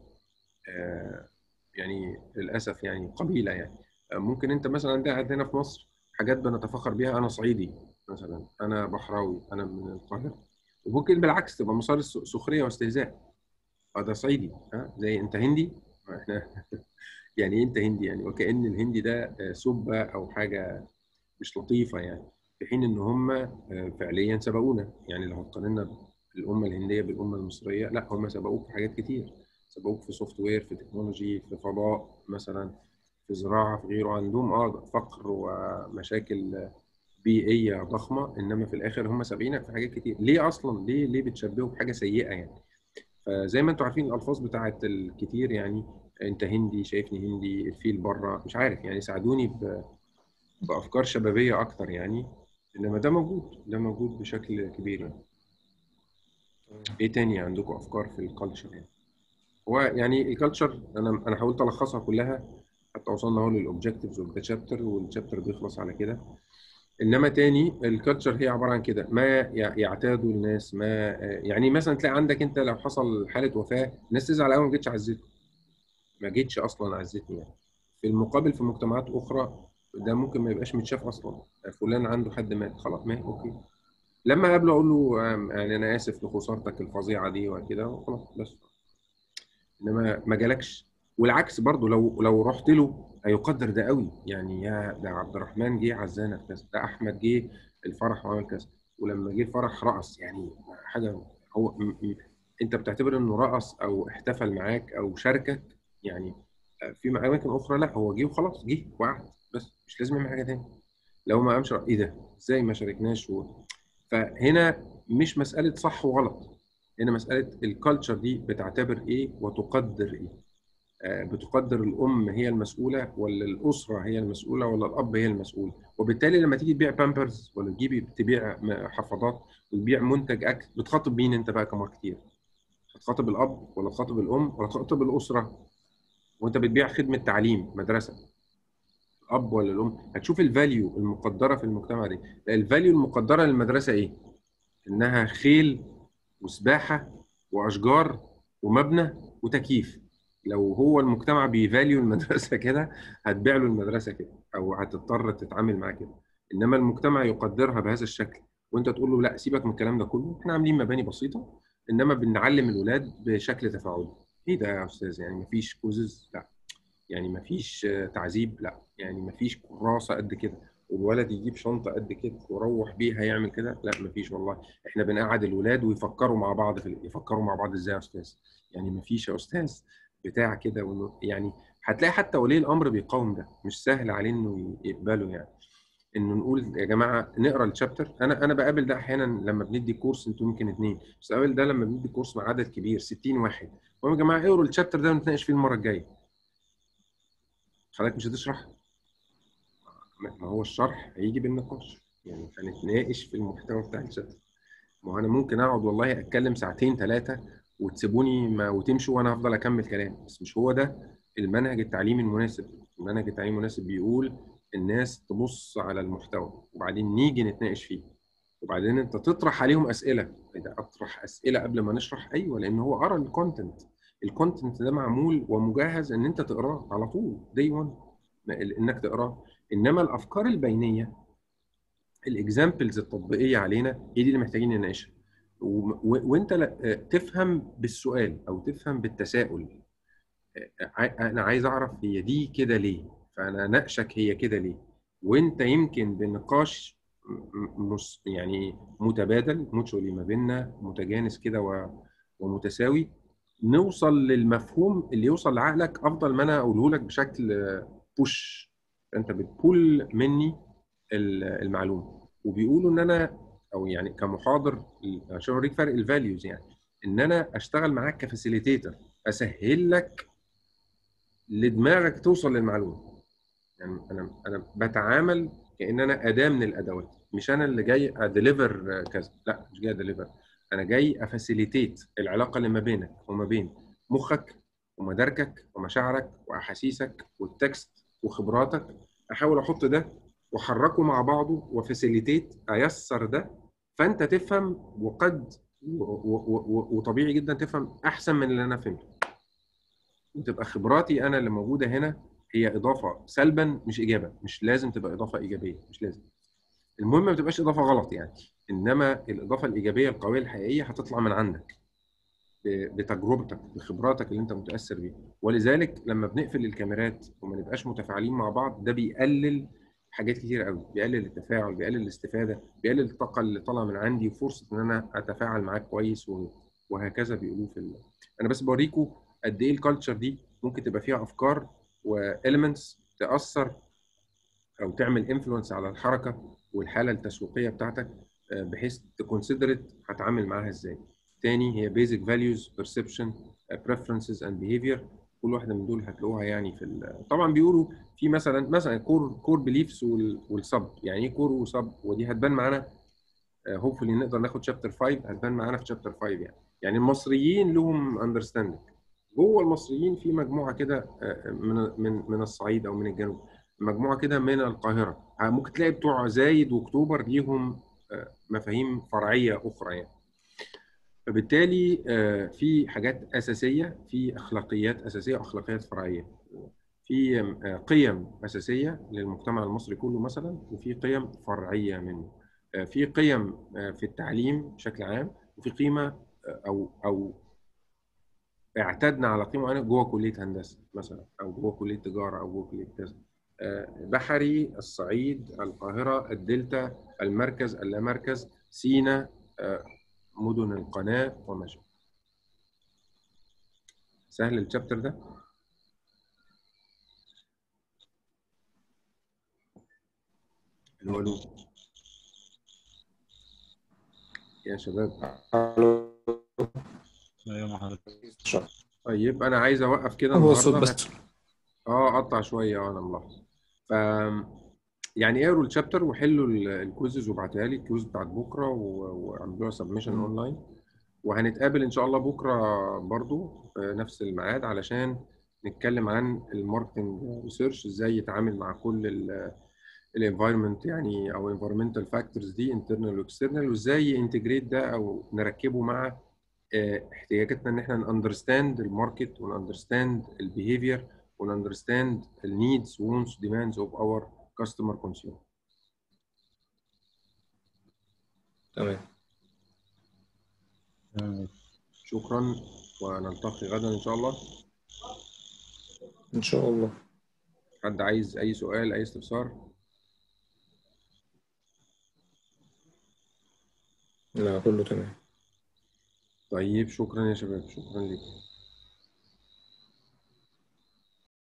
آه، يعني للاسف يعني قبيله يعني آه، ممكن انت مثلا ده عندنا في مصر حاجات بنتفخر بيها انا صعيدي مثلا انا بحراوي انا من القاهره وممكن بالعكس تبقى مسار الس- سخريه واستهزاء اه ده صعيدي ها زي انت هندي ما احنا يعني ايه انت هندي يعني وكأن الهندي ده آه، سبة او حاجه مش لطيفه يعني في حين ان هم آه، فعليا سبقونا يعني لو قارنا الامه الهنديه بالامه المصريه لا هم سبقوك في حاجات كتير سبقوك في سوفت وير في تكنولوجي في فضاء مثلا في زراعه في غيره عندهم اه فقر ومشاكل بيئيه ضخمه انما في الاخر هم سابقينك في حاجات كتير ليه اصلا ليه ليه بتشبهوا بحاجه سيئه يعني فزي ما انتم عارفين الالفاظ بتاعت الكتير يعني انت هندي شايفني هندي الفيل بره مش عارف يعني ساعدوني ب... بافكار شبابيه اكتر يعني انما ده موجود ده موجود بشكل كبير يعني ايه تاني عندكم افكار في الكالتشر يعني هو يعني الكالتشر انا انا حاولت الخصها كلها حتى وصلنا اهو للاوبجكتيفز اوف ذا شابتر والشابتر بيخلص على كده انما تاني الكالتشر هي عباره عن كده ما يعتاده الناس ما يعني مثلا تلاقي عندك انت لو حصل حاله وفاه الناس تزعل قوي ما جيتش عزتني ما جيتش اصلا عزتني يعني في المقابل في مجتمعات اخرى ده ممكن ما يبقاش متشاف اصلا فلان عنده حد مات خلاص مات اوكي لما اقابله اقول له يعني انا اسف لخسارتك الفظيعه دي وكده وخلاص بس انما ما جالكش والعكس برضه لو لو رحت له هيقدر ده قوي يعني يا ده عبد الرحمن جه عزانا في كذا ده احمد جه الفرح وعمل كذا ولما جه الفرح رقص يعني حاجه هو م م انت بتعتبر انه رقص او احتفل معاك او شاركك يعني في اماكن اخرى لا هو جه وخلاص جه وقعد بس مش لازم يعمل حاجه تاني لو ما قامش ايه ده ازاي ما شاركناش و... فهنا مش مساله صح وغلط هنا مساله الكالتشر دي بتعتبر ايه وتقدر ايه بتقدر الام هي المسؤوله ولا الاسره هي المسؤوله ولا الاب هي المسؤول وبالتالي لما تيجي تبيع بامبرز ولا تجيبي تبيع حفاضات وتبيع منتج اكل بتخاطب مين انت بقى كماركتير هتخاطب الاب ولا تخاطب الام ولا تخاطب الاسره وانت بتبيع خدمه تعليم مدرسه الاب ولا الام هتشوف الفاليو المقدره في المجتمع دي الفاليو المقدره للمدرسه ايه انها خيل وسباحه واشجار ومبنى وتكييف لو هو المجتمع بيفاليو المدرسه كده هتبيع له المدرسه كده او هتضطر تتعامل معاه كده انما المجتمع يقدرها بهذا الشكل وانت تقول له لا سيبك من الكلام ده كله احنا عاملين مباني بسيطه انما بنعلم الولاد بشكل تفاعلي ايه ده يا استاذ يعني مفيش كوزز لا يعني مفيش تعذيب لا يعني مفيش كراسه قد كده والولد يجيب شنطه قد كده ويروح بيها يعمل كده لا مفيش والله احنا بنقعد الولاد ويفكروا مع بعض في يفكروا مع بعض ازاي يا استاذ يعني مفيش يا استاذ بتاع كده يعني هتلاقي حتى ولي الامر بيقاوم ده مش سهل عليه انه يقبله يعني انه نقول يا جماعه نقرا الشابتر انا انا بقابل ده احيانا لما بندي كورس انتوا يمكن اثنين بس بقابل ده لما بندي كورس مع عدد كبير 60 واحد المهم يا جماعه اقروا الشابتر ده ونتناقش فيه المره الجايه حضرتك مش هتشرح ما هو الشرح هيجي بالنقاش يعني هنتناقش في المحتوى بتاع الشابتر ما هو انا ممكن اقعد والله اتكلم ساعتين ثلاثه وتسيبوني ما وتمشوا وانا هفضل اكمل كلام بس مش هو ده المنهج التعليمي المناسب المنهج التعليمي المناسب بيقول الناس تبص على المحتوى وبعدين نيجي نتناقش فيه وبعدين انت تطرح عليهم اسئله اذا اطرح اسئله قبل ما نشرح ايوه لان هو قرا الكونتنت الكونتنت ده معمول ومجهز ان انت تقراه على طول دي 1 انك تقراه انما الافكار البينيه الاكزامبلز التطبيقيه علينا هي دي اللي محتاجين نناقشها وانت تفهم بالسؤال او تفهم بالتساؤل انا عايز اعرف هي دي كده ليه فانا اناقشك هي كده ليه وانت يمكن بنقاش يعني متبادل موتشولي ما بيننا متجانس كده ومتساوي نوصل للمفهوم اللي يوصل لعقلك افضل ما انا اقوله لك بشكل بوش انت بتبول مني المعلومه وبيقولوا ان انا او يعني كمحاضر عشان اوريك فرق الفاليوز يعني ان انا اشتغل معاك كفاسيليتيتر اسهل لك لدماغك توصل للمعلومه يعني انا انا بتعامل كان انا اداه من الادوات مش انا اللي جاي اديليفر كذا لا مش جاي اديليفر انا جاي افاسيليتيت العلاقه اللي ما بينك وما بين مخك ومداركك ومشاعرك واحاسيسك والتكست وخبراتك احاول احط ده واحركه مع بعضه وفاسيليتيت ايسر ده فانت تفهم وقد وطبيعي جدا تفهم احسن من اللي انا فهمته وتبقى خبراتي انا اللي موجوده هنا هي اضافه سلبا مش ايجابا مش لازم تبقى اضافه ايجابيه مش لازم المهم ما تبقاش اضافه غلط يعني انما الاضافه الايجابيه القويه الحقيقيه هتطلع من عندك بتجربتك بخبراتك اللي انت متاثر بيها ولذلك لما بنقفل الكاميرات وما نبقاش متفاعلين مع بعض ده بيقلل حاجات كتير قوي بيقلل التفاعل بيقلل الاستفاده بيقلل الطاقه اللي طالعه من عندي وفرصه ان انا اتفاعل معاك كويس وهكذا بيقولوا في ال... انا بس بوريكم قد ايه الكالتشر دي ممكن تبقى فيها افكار واليمنتس تاثر او تعمل انفلونس على الحركه والحاله التسويقيه بتاعتك آه، بحيث تكونسيدرت هتعامل معاها ازاي تاني هي بيزك فاليوز بيرسبشن بريفرنسز اند بيهيفير كل واحده من دول هتلاقوها يعني في ال- طبعا بيقولوا في مثلا مثلا كور كور بليفز والسب يعني ايه كور وسب ودي هتبان معانا هوبفully نقدر ناخد شابتر 5 هتبان معانا في شابتر 5 يعني يعني المصريين لهم اندرستاندنج جوه المصريين في مجموعه كده آه، من من من الصعيد او من الجنوب مجموعه كده من القاهره آه، ممكن تلاقي بتوع زايد واكتوبر ليهم آه، مفاهيم فرعيه اخرى يعني فبالتالي آه، في حاجات اساسيه في اخلاقيات اساسيه واخلاقيات فرعيه في آه، قيم اساسيه للمجتمع المصري كله مثلا وفي قيم فرعيه منه آه، في قيم آه، في التعليم بشكل عام وفي قيمه آه، او او اعتدنا على قيمه معينه جوه كليه هندسه مثلا او جوه كليه تجاره او جوه كليه كذا آه، بحري الصعيد القاهره الدلتا المركز اللامركز سينا آه، مدن القناه وما شابه سهل الشابتر ده الو الو يا شباب ايوه مع حضرتك طيب انا عايز اوقف كده هو الصوت النهارده بس اه قطع شويه اه انا ملاحظ ف يعني اقروا الشابتر وحلوا ال- الكويزز وابعتها لي الكويز بتاعت بكره و- واعملوها سبمشن مم. اونلاين وهنتقابل ان شاء الله بكره برضو في نفس الميعاد علشان نتكلم عن الماركتنج ريسيرش ازاي يتعامل مع كل الانفايرمنت يعني او انفيرمنتال فاكتورز دي انترنال واكسترنال وازاي انتجريت ده او نركبه مع آه، احتياجاتنا ان احنا ناندرستاند الماركت وناندرستاند البيهيفير وناندرستاند النيدز وونتس ديماندز اوف اور كاستمر كونسيومر تمام تمام. شكرا ونلتقي غدا ان شاء الله ان شاء الله حد عايز اي سؤال اي استفسار لا كله تمام طيب شكرا يا شباب شكرا لكم